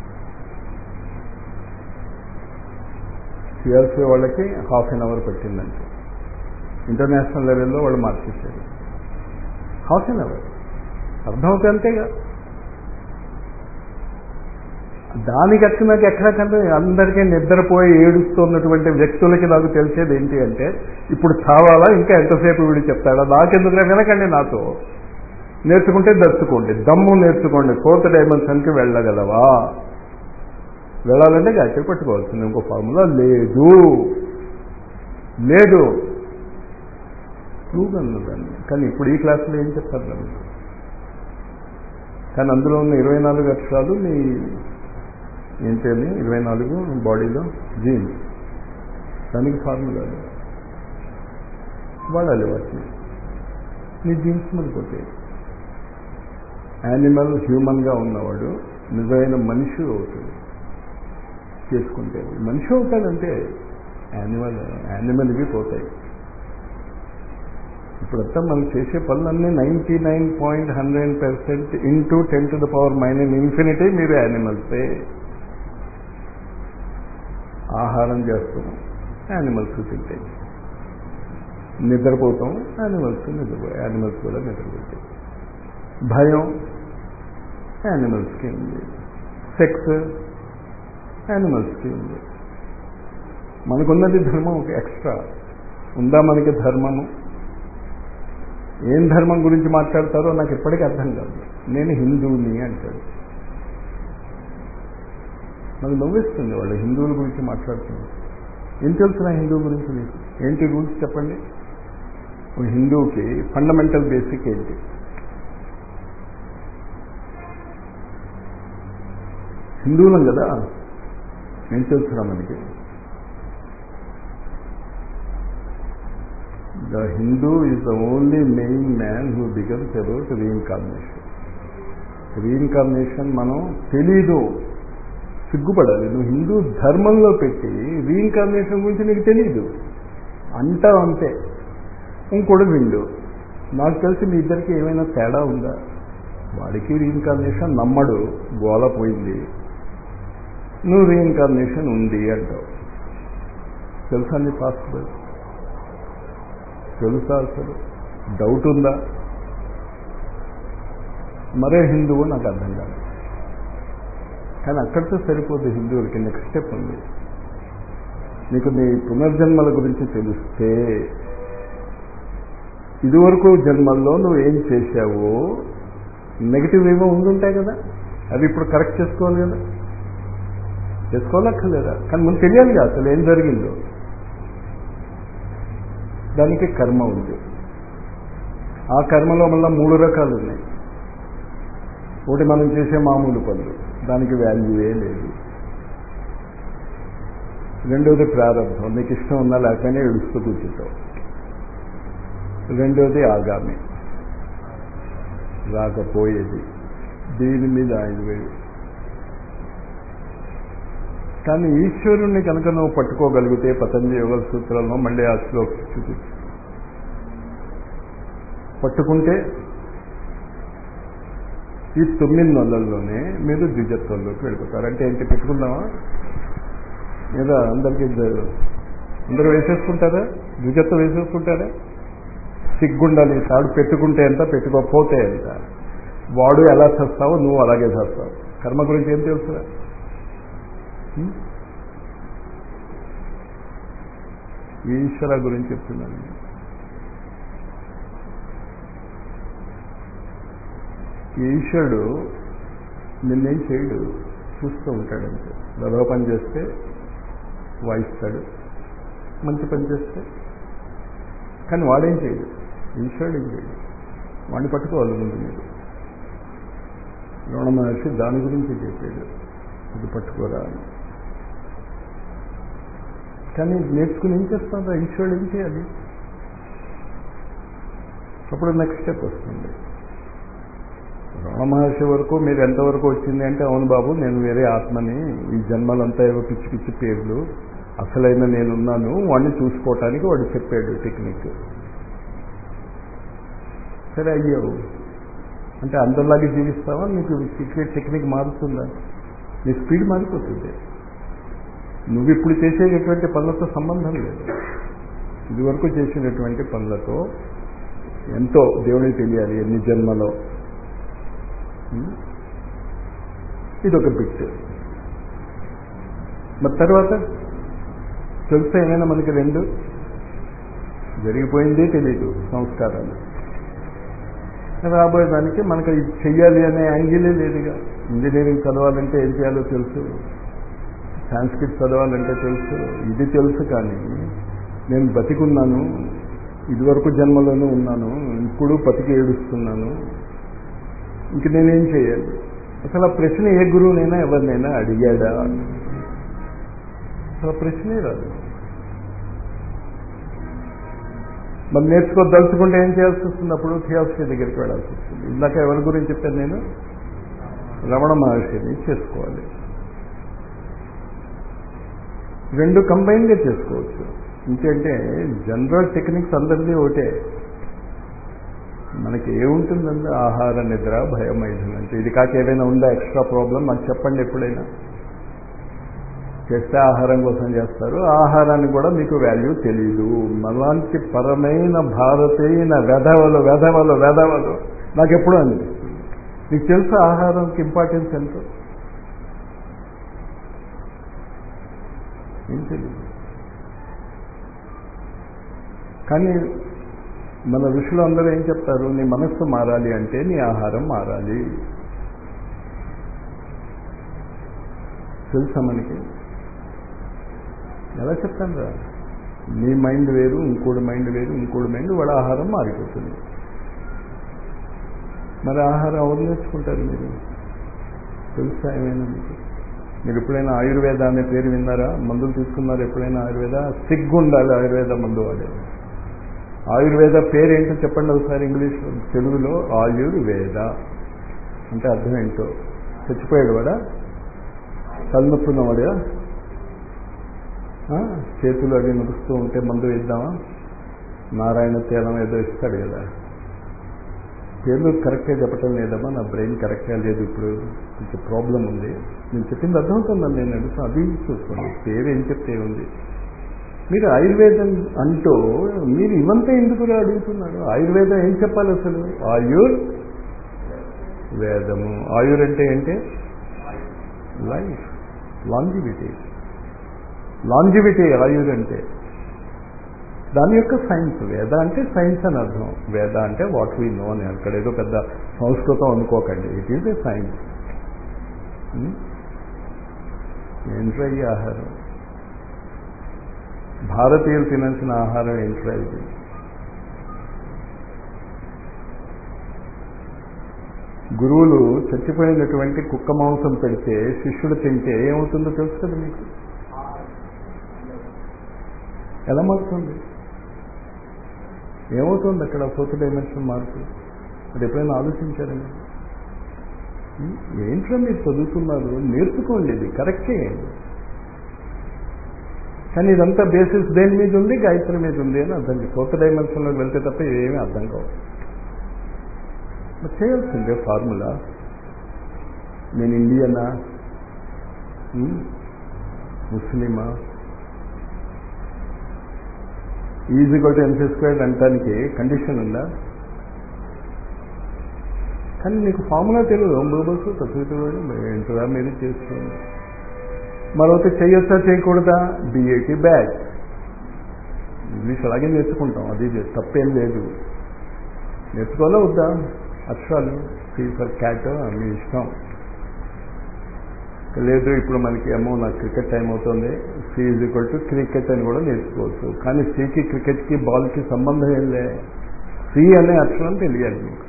సిఆర్సీ వాళ్ళకి హాఫ్ అన్ అవర్ పట్టిందంటే ఇంటర్నేషనల్ లెవెల్లో వాళ్ళు మార్చేశారు హాఫ్ అన్ అవర్ అర్థమవుతే అంతేగా దానికి వచ్చి నాకు ఎక్కడకంటే అందరికీ నిద్రపోయి ఏడుస్తున్నటువంటి వ్యక్తులకి నాకు తెలిసేది ఏంటి అంటే ఇప్పుడు చావాలా ఇంకా ఎంతసేపు వీడు చెప్తాడా నాకెందుకు వినకండి నాతో నేర్చుకుంటే దర్చుకోండి దమ్ము నేర్చుకోండి ఫోర్త్ డైమెన్షన్కి వెళ్ళగలవా వెళ్ళాలంటే గాయత్రి పట్టుకోవాల్సింది ఇంకో ఫార్ములా లేదు లేదు ప్రూవ్ అన్నదాన్ని కానీ ఇప్పుడు ఈ క్లాసులో ఏం చెప్తారు దాన్ని కానీ అందులో ఉన్న ఇరవై నాలుగు అక్షరాలు మీ ఏంటని ఇరవై నాలుగు బాడీలో జీన్స్ దానికి ఫార్ములా వాడాలి వాటిని మీ జీన్స్ మరిపోతాయి యానిమల్ హ్యూమన్గా ఉన్నవాడు నిజమైన మనిషి అవుతాడు చేసుకుంటే మనిషి అవుతాడంటే యానిమల్ యానిమల్వి పోతాయి ఇప్పుడంతా మనం చేసే పనులన్నీ ninety nine point hundred percent into ten to the power minus infinity మీరు యానిమల్సే ఆహారం చేస్తున్నాం యానిమల్స్ తింటాయి నిద్రపోతాం యానిమల్స్ నిద్రపో యానిమల్స్ కూడా నిద్రపోతాయి భయం యానిమల్స్కి ఉంది సెక్స్ యానిమల్స్కి ఉంది మనకున్నది ధర్మం ఒక ఎక్స్ట్రా ఉందా మనకి ధర్మము ఏం ధర్మం గురించి మాట్లాడతారో నాకు ఎప్పటికీ అర్థం కాదు నేను హిందువుని అంటాడు నాకు నవ్విస్తుంది వాళ్ళు హిందువుల గురించి మాట్లాడుతున్నారు ఏం తెలుసు నా హిందువు గురించి మీకు ఏంటి రూల్స్ చెప్పండి ఒక హిందూకి ఫండమెంటల్ బేసిక్ ఏంటి హిందువులం కదా ఏం తెలుసురా మనకి the Hindu is the only main man who becomes about reincarnation reincarnation మనం తెలీదు సిగ్గుపడాలి నువ్వు హిందూ ధర్మంలో పెట్టి రీఇన్కార్నేషన్ గురించి నీకు తెలియదు అంటావు అంతే ఇంకోటి విండు నాకు తెలిసి మీ ఇద్దరికి ఏమైనా తేడా ఉందా వాడికి రీఇన్కార్నేషన్ నమ్మడు గోల పోయింది నువ్వు రీఇన్కార్నేషన్ ఉంది అంటావు తెలుసా నీ పాసిబుల్ తెలుసా అసలు డౌట్ ఉందా మరే హిందువు నాకు అర్థం కాదు కానీ అక్కడితో సరిపోదు హిందువులకి నెక్స్ట్ స్టెప్ ఉంది నీకు నీ పునర్జన్మల గురించి తెలిస్తే ఇదివరకు జన్మల్లో నువ్వు ఏం చేశావో నెగిటివ్ ఏమో ఉండుంటాయి కదా అవి ఇప్పుడు కరెక్ట్ చేసుకోవాలి కదా చేసుకోవాలక్కర్లేదా కానీ ముందు తెలియాలిగా అసలు ఏం జరిగిందో దానికి కర్మ ఉంది ఆ కర్మలో మళ్ళీ మూడు రకాలు ఉన్నాయి ఒకటి మనం చేసే మామూలు పనులు దానికి వాల్యూయే లేదు రెండోది ప్రారంభం నీకు ఇష్టం ఉన్నా లేకపోయినా ఏడుస్తూ కూర్చుంటావు రెండోది ఆగామి రాకపోయేది దీని మీద ఆయన వేడు కానీ ఈశ్వరుణ్ణి కనుక నువ్వు పట్టుకోగలిగితే పతంజలి యోగ సూత్రాలను మళ్ళీ ఆ శ్లోక్ చూపించు పట్టుకుంటే ఈ తొమ్మిది నెలల్లోనే మీరు ద్విజత్వంలోకి వెళ్ళిపోతారు అంటే ఏంటి పెట్టుకుందామా లేదా అందరికీ అందరూ వేసేసుకుంటారా ద్విజత్వం వేసేసుకుంటారా సిగ్గుండాలి తాడు పెట్టుకుంటే ఎంత పెట్టుకోకపోతే ఎంత వాడు ఎలా చేస్తావో నువ్వు అలాగే చేస్తావు కర్మ గురించి ఏం తెలుసురా ఈశ్వర గురించి చెప్తున్నాను ఈశ్వరుడు నిన్నేం చేయడు చూస్తూ ఉంటాడంటే వెధవ పని చేస్తే వాయిస్తాడు మంచి పని చేస్తే కానీ వాడేం చేయడు ఈశ్వరుడు ఏం చేయడు వాడిని పట్టుకోవాలి ముందు మీరు రమణ మహర్షి దాని గురించి చెప్పాడు ఇది పట్టుకోరా అని కానీ నేర్చుకుని ఏం చేస్తారా ఈశ్వరుడు ఏం చేయాలి అప్పుడు నెక్స్ట్ స్టెప్ వస్తుంది రమణ మహర్షి వరకు మీరు ఎంతవరకు వచ్చింది అంటే అవును బాబు నేను వేరే ఆత్మని ఈ జన్మలంతా ఏవో పిచ్చి పిచ్చి పేర్లు అసలైన నేనున్నాను వాడిని చూసుకోవటానికి వాడు చెప్పాడు టెక్నిక్ సరే అయ్యావు అంటే అందరిలాగే జీవిస్తావా నీకు సీక్రెట్ టెక్నిక్ మారుతుందా నీ స్పీడ్ మారిపోతుంది నువ్వు ఇప్పుడు చేసేటటువంటి పనులతో సంబంధం లేదు ఇదివరకు చేసినటువంటి పనులతో ఎంతో దేవుడికి తెలియాలి ఎన్ని జన్మలో ఇదొక బిట్ మరి తర్వాత తెలుసా ఏమైనా మనకి రెండు జరిగిపోయిందే తెలీదు సంస్కారాలు రాబోయేదానికి మనకు ఇది చెయ్యాలి అనే యాంగిలే లేదుగా ఇంజనీరింగ్ చదవాలంటే ఏం చేయాలో తెలుసు సాంస్క్రిట్ చదవాలంటే తెలుసు ఇది తెలుసు కానీ నేను బతికున్నాను ఇదివరకు జన్మలోనూ ఉన్నాను ఇప్పుడు బతికి ఏడుస్తున్నాను ఇంక నేనేం చేయాలి అసలు ఆ ప్రశ్న ఏ గురువునైనా ఎవరినైనా అడిగాడా అసలు ప్రశ్నే రాదు మరి నేర్చుకోదలుచుకుంటే ఏం చేయాల్సి వస్తుంది అప్పుడు థియాసఫీ దగ్గరికి వెళ్ళాల్సి వస్తుంది ఇందాక ఎవరి గురించి చెప్పాను నేను రమణ మహర్షిని చేసుకోవాలి రెండు కంబైన్గా చేసుకోవచ్చు ఇంకేంటే జనరల్ టెక్నిక్స్ అందరిది ఒకటే మనకి ఏముంటుందండి ఆహార నిద్ర భయం మైథునం అంటే ఇది కాక ఏదైనా ఉందా ఎక్స్ట్రా ప్రాబ్లం నాకు చెప్పండి ఎప్పుడైనా చేస్తే ఆహారం కోసం చేస్తారు ఆహారాన్ని కూడా మీకు వాల్యూ తెలియదు మలాంటి పరమైన భారతీయ వెధవలు వెధవలు వెధవలు నాకు ఎప్పుడూ అనిపిస్తుంది నీకు తెలుసు ఆహారంకి ఇంపార్టెన్స్ ఎంతో ఏం తెలియదు కానీ మన ఋషులు అందరూ ఏం చెప్తారు నీ మనస్సు మారాలి అంటే నీ ఆహారం మారాలి తెలుసా మనకి ఎలా చెప్తాను రా మీ మైండ్ వేరు ఇంకోటి మైండ్ వేరు ఇంకోటి మైండ్ వాడు ఆహారం మారిపోతుంది మరి ఆహారం ఎవరు నేర్చుకుంటారు మీరు తెలుసా ఏమైనా మీకు మీరు ఎప్పుడైనా ఆయుర్వేద అనే పేరు విన్నారా మందులు తీసుకున్నారు ఎప్పుడైనా ఆయుర్వేద సిగ్గు ఉండాలి ఆయుర్వేద మందు వాడే ఆయుర్వేద పేరు ఏంటో చెప్పండి ఒకసారి ఇంగ్లీష్ తెలుగులో ఆయుర్వేద అంటే అర్థం ఏంటో చచ్చిపోయాడు వాడా తలనొప్పున్నవాడా చేతులు అవి నడుస్తూ ఉంటే మందు వేద్దామా నారాయణ తేలం ఏదో ఇస్తాడు కదా పేర్లు కరెక్ట్గా చెప్పటం లేదమ్మా నా బ్రెయిన్ కరెక్ట్గా లేదు ఇప్పుడు కొంచెం ప్రాబ్లం ఉంది నేను చెప్పింది అర్థమవుతుందని నేను అడుగుతాను అది చూసుకోండి పేరు ఏం చెప్తే ఉంది మీరు ఆయుర్వేదం అంటూ మీరు ఇవంతా ఎందుకు అడుగుతున్నారు ఆయుర్వేదం ఏం చెప్పాలి అసలు ఆయుర్ వేదము ఆయుర్ అంటే ఏంటి లైఫ్ లాంజివిటీ లాంజివిటీ ఆయుర్ అంటే దాని యొక్క సైన్స్ వేద అంటే సైన్స్ అని అర్థం వేద అంటే వాట్ వీ నో అని అక్కడ ఏదో పెద్ద సంస్కృతం అనుకోకండి ఇట్ ఈజ్ ఏ సైన్స్ ఏంట్రా ఈ ఆహారం భారతీయులు తినాల్సిన ఆహారం ఏంట్రా ఇది గురువులు చచ్చిపోయినటువంటి కుక్క మాంసం పెడితే శిష్యుడు తింటే ఏమవుతుందో తెలుసు కదా మీకు ఎలా మారుతుంది ఏమవుతుంది అక్కడ ఫోర్త్ డైమెన్షన్ మార్పు అది ఎప్పుడైనా ఆలోచించారండి ఏంట్రా మీరు చదువుతున్నారు నేర్చుకోండి ఇది కరెక్ట్ చేయండి కానీ ఇదంతా బేసిస్ దేని మీద ఉంది గాయత్రి మీద ఉంది అని అర్థం ఫోర్త్ డైమెన్షన్లోకి వెళ్తే తప్ప ఏమీ అర్థం కావు మరి చేయాల్సిందే ఫార్ములా నేను ఇండియనా ముస్లిమా ఈజీగా టు ఎంసీ స్క్వేర్డ్ అంటానికి కండిషన్ ఉందా కానీ నీకు ఫార్ములా తెలియదు బస్ తక్కువ ఏంటరా మీరు చేసుకోండి మరొకటి చేయొచ్చా చేయకూడదా బిఏటి బ్యాగ్ ఇంగ్లీష్ అలాగే నేర్చుకుంటాం అది తప్పేం లేదు నేర్చుకోవాలా వద్దా అక్షరాలు సీ ఫర్ క్యాట్ మీ ఇష్టం లేదు ఇప్పుడు మనకి ఏమో నాకు క్రికెట్ టైం అవుతుంది C is equal to cricket అని కూడా నేర్చుకోవచ్చు కానీ సికి క్రికెట్కి బాల్కి సంబంధం ఏం లే సి అనే అక్షరం తెలియాలి మీకు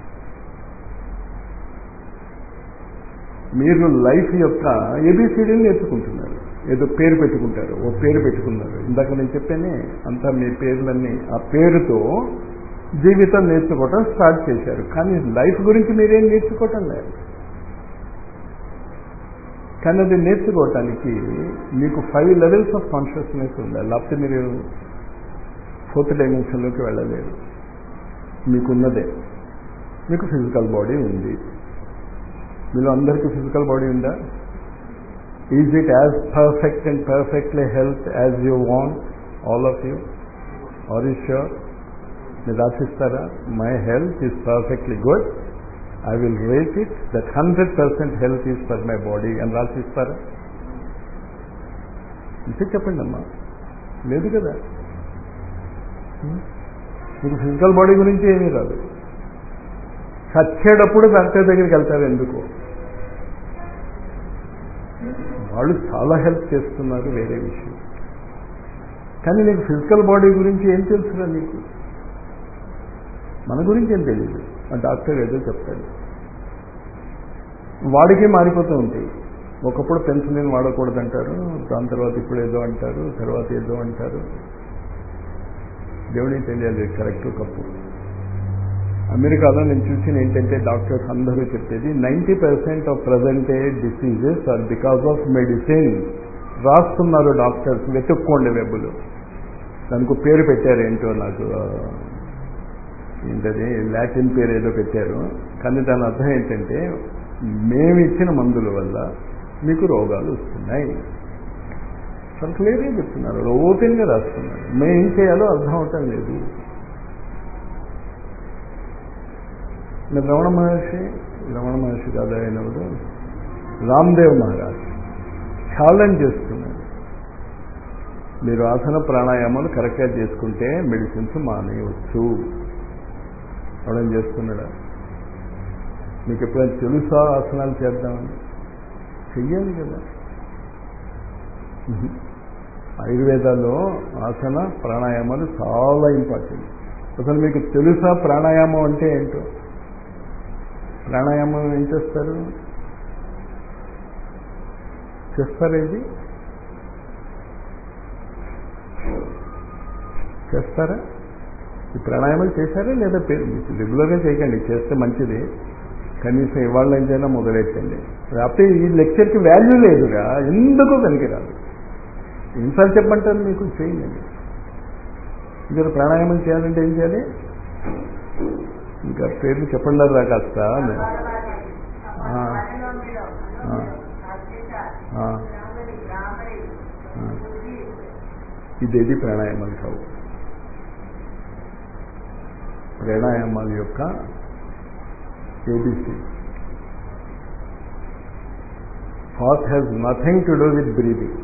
మీరు లైఫ్ యొక్క ఏబిసిడీని నేర్చుకుంటున్నారు ఏదో పేరు పెట్టుకుంటారు ఓ పేరు పెట్టుకున్నారు ఇందాక నేను చెప్పానే అంతా మీ పేర్లన్నీ ఆ పేరుతో జీవితం నేర్చుకోవటం స్టార్ట్ చేశారు కానీ లైఫ్ గురించి మీరేం నేర్చుకోవటం లేదు కానీ అది నేర్చుకోవటానికి మీకు ఫైవ్ లెవెల్స్ ఆఫ్ కాన్షియస్నెస్ ఉండాలి లేకపోతే మీరు ఫోర్త్ డైమెన్షన్లోకి వెళ్ళలేరు మీకున్నదే మీకు ఫిజికల్ బాడీ ఉంది మీలో అందరికీ ఫిజికల్ బాడీ ఉందా is it as perfect and perfectly health as you want all of you are you sure మీరు రాసిస్తారా my health is perfectly good I will rate it that hundred percent health is for my body అని రాసిస్తారా ఇంకే చెప్పండి అమ్మా లేదు కదా మీకు ఫిజికల్ బాడీ గురించి ఏమీ రాదు చచ్చేటప్పుడు డాక్టర్ దగ్గరికి వెళ్తారు ఎందుకు వాళ్ళు చాలా హెల్ప్ చేస్తున్నారు వేరే విషయం కానీ నీకు ఫిజికల్ బాడీ గురించి ఏం తెలుసురా నీకు మన గురించి ఏం తెలియదు ఆ డాక్టర్ ఏదో చెప్తాడు వాడికి మారిపోతూ ఉంటాయి ఒకప్పుడు పెన్సిలిన్ వాడకూడదంటారు దాని తర్వాత ఇప్పుడు ఏదో అంటారు తర్వాత ఏదో అంటారు దేవుడికి తెలియాలి కరెక్ట్ కప్పు అమెరికాలో నేను చూసిన ఏంటంటే డాక్టర్స్ అందరూ చెప్పేది ninety percent of present day diseases are because of medicine రాస్తున్నారు డాక్టర్స్ వెతుక్కోండి వెబ్బులు దానికి పేరు పెట్టారు ఏంటో నాకు ఏంటది లాటిన్ పేరు ఏదో పెట్టారు కానీ దాని అర్థం ఏంటంటే మేము ఇచ్చిన మందుల వల్ల మీకు రోగాలు వస్తున్నాయి చాలా క్లియర్గా చెప్తున్నారు ఓపెన్గా రాస్తున్నారు మేము ఏం చేయాలో అర్థం అవటం లేదు రమణ మహర్షి రమణ మహర్షి కాదు ఆయన రామ్దేవ్ మహారాజ్ ఛాలెంజ్ చేస్తున్నాడు మీరు ఆసన ప్రాణాయామాలు కరెక్ట్గా చేసుకుంటే మెడిసిన్స్ మానేయవచ్చు అవడం చేస్తున్నాడా మీకు ఎప్పుడైనా తెలుసా ఆసనాలు చేద్దామని చెయ్యాలి కదా ఆయుర్వేదాల్లో ఆసన ప్రాణాయామాలు చాలా ఇంపార్టెంట్ అసలు మీకు తెలుసా ప్రాణాయామం అంటే ఏంటో ప్రాణాయామం ఏం చేస్తారు చేస్తారా ఇది చేస్తారా ఈ ప్రాణాయామాలు చేశారా లేదా రెగ్యులర్గా చేయకండి చేస్తే మంచిది కనీసం ఇవాళ నుంచైనా మొదలెట్టండి లేకపోతే ఈ లెక్చర్కి వాల్యూ లేదుగా ఎందుకో పనికిరాదు ఎన్నిసార్లు చెప్పంటారు మీకు చేయండి మీరు ప్రాణాయామం చేయాలంటే ఏం చేయాలి ఇంకా పేర్లు చెప్పండి రా కాస్త ఆ. ఆ. ఆ. ఇదేది ప్రాణాయామాలు కావు ప్రాణాయామాల యొక్క A B C thought has nothing to do with breathing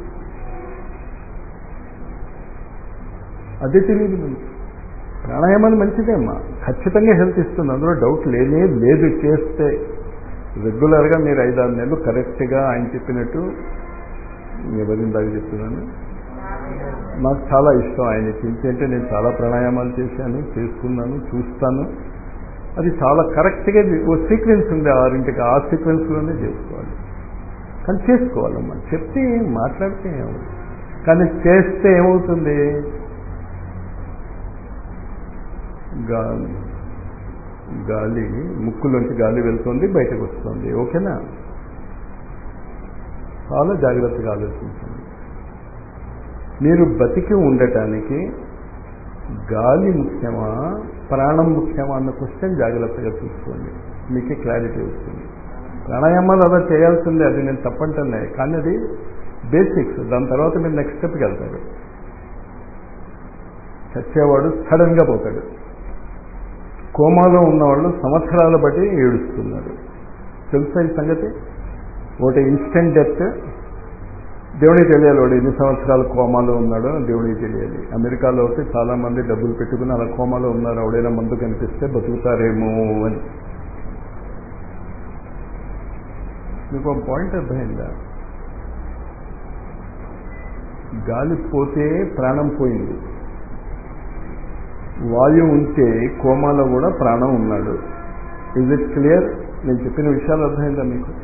అదే తెలియదు మనకి ప్రాణాయామాలు మంచిదే అమ్మా ఖచ్చితంగా హెల్త్ ఇస్తుంది అందులో డౌట్ లేనే లేదు చేస్తే రెగ్యులర్గా మీరు ఐదారు నెలలు కరెక్ట్గా ఆయన చెప్పినట్టు ఎవరిని దాకా చెప్తున్నాను నాకు చాలా ఇష్టం ఆయన ఎందుకంటే నేను చాలా ప్రాణాయామాలు చేశాను చేసుకున్నాను చూస్తాను అది చాలా కరెక్ట్గా ఓ సీక్వెన్స్ ఉంది ఆరింటికి ఆ సీక్వెన్స్లోనే చేసుకోవాలి కానీ చేసుకోవాలమ్మా చెప్తే మాట్లాడితే ఏమవుతుంది కానీ చేస్తే ఏమవుతుంది గాలి గాలి ముక్కులోంచి గాలి వెళ్తుంది బయటకు వస్తుంది ఓకేనా చాలా జాగ్రత్తగా ఆలోచించండి మీరు బతికి ఉండటానికి గాలి ముఖ్యమా ప్రాణం ముఖ్యమా అన్న క్వశ్చన్ జాగ్రత్తగా చూసుకోండి మీకే క్లారిటీ వస్తుంది ప్రాణాయామాలు అలా చేయాల్సిందే అది నేను తప్పంటున్నా కానీ అది బేసిక్స్ దాని తర్వాత మీరు నెక్స్ట్ స్టెప్కి వెళ్తారు చచ్చేవాడు సడన్గా పోతాడు కోమాలో ఉన్నవాళ్ళు సంవత్సరాల బట్టి ఏడుస్తున్నారు తెలుసా ఈ సంగతి ఒకటి ఇన్స్టెంట్ డెత్ దేవుడికి తెలియాలి వాడు ఎన్ని సంవత్సరాలు కోమాలో ఉన్నాడో దేవుడికి తెలియాలి అమెరికాలో అయితే చాలా మంది డబ్బులు పెట్టుకుని అలా కోమాలో ఉన్నారు ఎవడైనా మందు కనిపిస్తే బతుకుతారేమో అని మీకు ఒక పాయింట్ అర్థమైందా గాలి పోతే ప్రాణం పోయింది వాయువు ఉంటే కోమాలో కూడా ప్రాణం ఉన్నాడు ఇజ్ ఇట్ క్లియర్ నేను చెప్పిన విషయాలు అర్థమైందా మీకు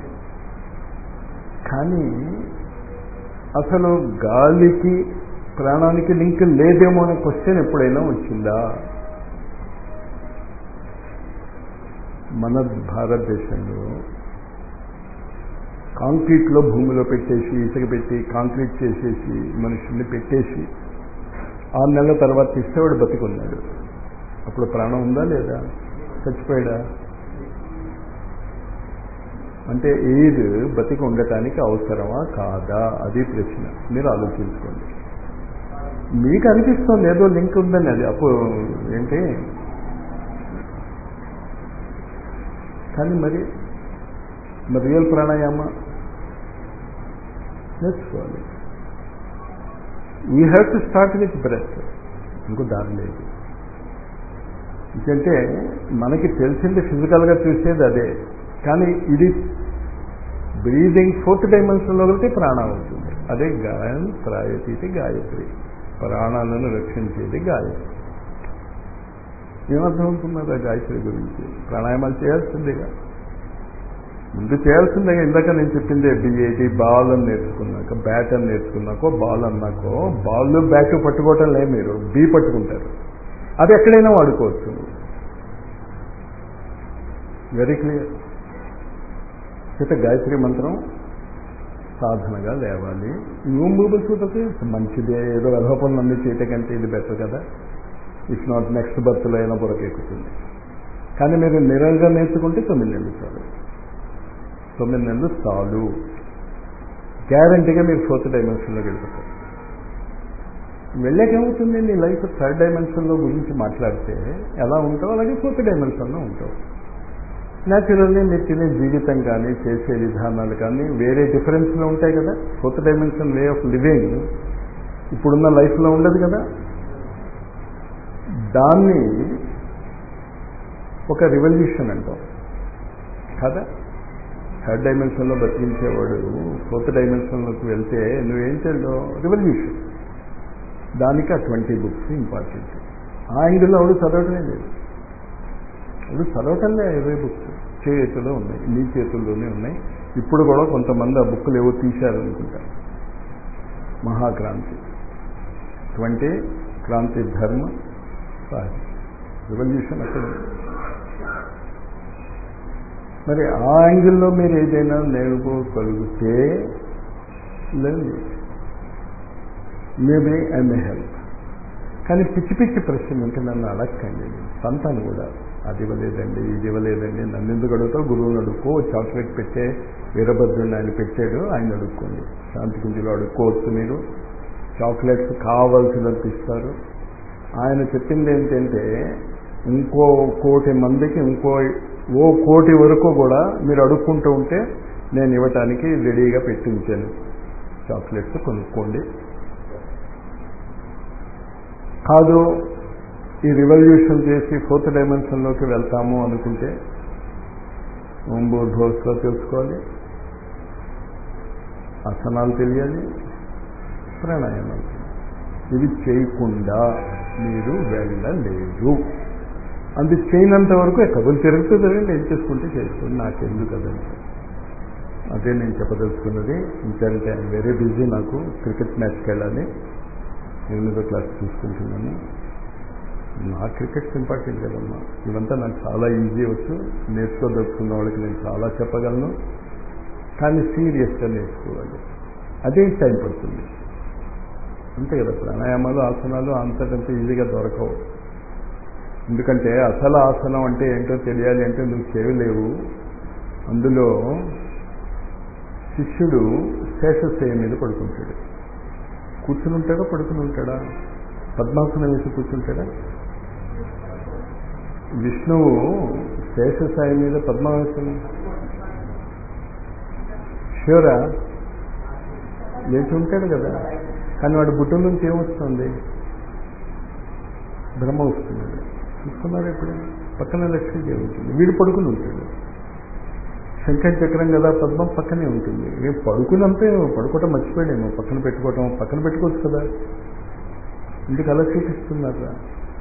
కానీ అసలు గాలికి ప్రాణానికి లింక్ లేదేమో అనే క్వశ్చన్ ఎప్పుడైనా వచ్చిందా మన భారతదేశంలో కాంక్రీట్లో భూమిలో పెట్టేసి ఇసుక పెట్టి కాంక్రీట్ చేసేసి మనుషుల్ని పెట్టేసి ఆరు నెలల తర్వాత తీసేవాడు బతికున్నాడు అప్పుడు ప్రాణం ఉందా లేదా చచ్చిపోయాడా అంటే ఎయిర్ బతికి ఉండటానికి అవసరమా కాదా అది ప్రశ్న మీరు ఆలోచించుకోండి మీకు అనిపిస్తుంది ఏదో లింక్ ఉందని అది అప్పుడు ఏంటి కానీ మరి మరి రియల్ ప్రాణాయామ నేర్చుకోవాలి we have to start with breath ఇంకో దారి లేదు ఎందుకంటే మనకి తెలిసింది ఫిజికల్గా చూసేది అదే కానీ ఇది బ్రీదింగ్ ఫోర్త్ డైమెన్షన్లో వెళ్తే ప్రాణం అవుతుంది అదే గాయం త్రాయతీతి గాయత్రి ప్రాణాలను రక్షించేది గాయత్రి ఏమర్థమవుతున్నది ఆ గాయత్రి గురించి ప్రాణాయామాలు చేయాల్సిందేగా ముందు చేయాల్సిందే ఇందాక నేను చెప్పిందే బిఏటి బాల్ అని నేర్చుకున్నాక బ్యాట్ అని నేర్చుకున్నాకో బాల్ అన్నాకో బాల్ బ్యాట్ పట్టుకోవటం లే మీరు బీ పట్టుకుంటారు అది ఎక్కడైనా వాడుకోవచ్చు వెరీ క్లియర్ చేత గాయత్రి మంత్రం సాధనగా లేవాలి న్యూమరబుల్ చూడతే మంచిదే ఏదో వెధపనులు అన్ని చేయటం కంటే ఇది బెటర్ కదా ఇఫ్ నాట్ నెక్స్ట్ బర్త్లో అయినా బురకెక్కుతుంది కానీ మీరు నిరంగా నేర్చుకుంటే తొమ్మిది నెలలు చాలు తొమ్మిది నెలలు చాలు గ్యారంటీగా మీరు ఫోర్త్ డైమెన్షన్లోకి వెళ్ళిపోతారు వెళ్ళాక ఏమవుతుంది నీ లైఫ్ థర్డ్ డైమెన్షన్లో గురించి మాట్లాడితే ఎలా ఉంటావు అలాగే ఫోర్త్ డైమెన్షన్లో ఉంటావు న్యాచురల్లీ మీరు తినే జీవితం కానీ చేసే విధానాలు కానీ వేరే డిఫరెన్స్లో ఉంటాయి కదా fourth dimension way of living ఇప్పుడున్న లైఫ్లో ఉండదు కదా దాన్ని ఒక రివల్యూషన్ అంటాం కదా థర్డ్ డైమెన్షన్లో బతికించేవాడు ఫోర్త్ డైమెన్షన్లోకి వెళ్తే నువ్వేం చేయడం రివల్యూషన్ దానికి ఆ ట్వంటీ బుక్స్ ఇంపార్టెంట్ ఆ యాంగిల్లో ఎవడు చదవటమే లేదు ఇప్పుడు చదవటంలే ఇరవై బుక్స్ చేతిలో ఉన్నాయి నీ చేతుల్లోనే ఉన్నాయి ఇప్పుడు కూడా కొంతమంది ఆ బుక్కులు ఏవో తీశారనుకుంటా మహాక్రాంతి ట్వంటీ క్రాంతి ధర్మ సాహిత్యం రివల్యూషన్ అక్కడ ఉంది. మరి ఆ యాంగిల్లో మీరు ఏదైనా నేర్చుకోగలిగితే లేదు మేబీ ఐ మే హెల్ప్ కానీ పిచ్చి పిచ్చి ప్రశ్న ఇంకా నన్ను అడగండి సంతాను కూడా అది ఇవ్వలేదండి ఇది ఇవ్వలేదండి నన్ను ఎందుకు అడుగుతావు గురువుని అడుక్కో చాక్లెట్ పెట్టే వీరభద్రుడిని ఆయన పెట్టాడు ఆయన అడుక్కోండి శాంతి కుంజులో అడుక్కోవచ్చు మీరు చాక్లెట్స్ కావాల్సినంత ఇస్తారు ఆయన చెప్పింది ఏంటంటే ఇంకో కోటి మందికి ఇంకో ఓ కోటి వరకు కూడా మీరు అడుక్కుంటూ ఉంటే నేను ఇవ్వటానికి రెడీగా పెట్టి ఉంచాను చాక్లెట్స్ కొనుక్కోండి కాదు ఈ రివల్యూషన్ చేసి ఫోర్త్ డైమెన్షన్లోకి వెళ్తాము అనుకుంటే ఓంబోధోస్లో తెలుసుకోవాలి ఆసనాలు తెలియాలి ప్రాణాయామాలు ఇవి చేయకుండా మీరు వెళ్ళలేరు అది చేయనంత వరకు కబుర్లు తిరుగుతుందండి ఏం చేసుకుంటే చేసుకోండి నాకెందుకు కదండి అదే నేను చెప్పదలుచుకున్నది ఇంకంటే వెరీ బిజీ నాకు క్రికెట్ మ్యాచ్కి వెళ్ళాలి ఎనిమిదో క్లాస్ చూసుకుంటున్నాను నా క్రికెట్ ఇంపార్టెంట్ కదమ్మా ఇవంతా నాకు చాలా ఈజీ వచ్చు నేర్చుకోదలుచుకున్న వాళ్ళకి నేను చాలా చెప్పగలను కానీ సీరియస్గా నేర్చుకోవాలి అదే టైం పడుతుంది అంతే కదా ప్రాణాయామాలు ఆసనాలు అంతకంత ఈజీగా దొరకవు ఎందుకంటే అసలు ఆసనం అంటే ఏంటో తెలియాలి అంటే నువ్వు చేయలేవు అందులో శిష్యుడు శేషశయ మీద పడుకుంటాడు కూర్చుని ఉంటాడా పడుకుని ఉంటాడా పద్మాసనం వేసి కూర్చుంటాడా విష్ణువు శేషసాయి మీద పద్మాసనం షూరా లేచి ఉంటాడు కదా కానీ వాడు బుట్టం నుంచి ఏమొస్తుంది బ్రహ్మ వస్తున్నాడు చూసుకున్నారు ఇప్పుడు పక్కన లక్ష్మీదేవి ఉంటుంది వీడు పడుకుని ఉంటాడు శంకర చక్రం కదా పద్మం పక్కనే ఉంటుంది ఏ పడుకునంతే పడుకోవటం మర్చిపోయాడేమో పక్కన పెట్టుకోవటం పక్కన పెట్టుకోవచ్చు కదా ఇంటికి అలా చూపిస్తున్నారా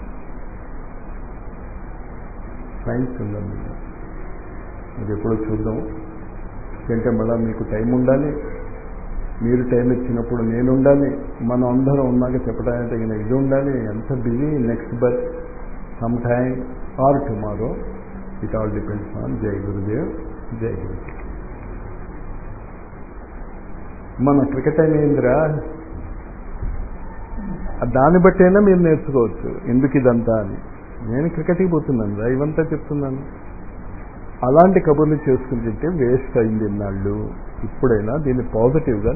సైన్స్ ఉందండి అది ఎప్పుడో చూద్దాం ఎందుకంటే మళ్ళీ మీకు టైం ఉండాలి మీరు టైం ఇచ్చినప్పుడు నేను ఉండాలి మనం అందరం ఉన్నాక చెప్పడానికి తగిన ఇది ఉండాలి ఎంత busy next birth some time or tomorrow it all depends on జై గురుదేవ్ జై గురు మన క్రికెట్ అయినా దాన్ని బట్టైనా మీరు నేర్చుకోవచ్చు ఎందుకు ఇదంతా అని నేను క్రికెట్కి పోతున్నాను రా ఇవంతా చెప్తున్నాను అలాంటి కబుర్లు చేసుకుని తింటే వేస్ట్ అయింది నాళ్ళు ఇప్పుడైనా దీన్ని పాజిటివ్గా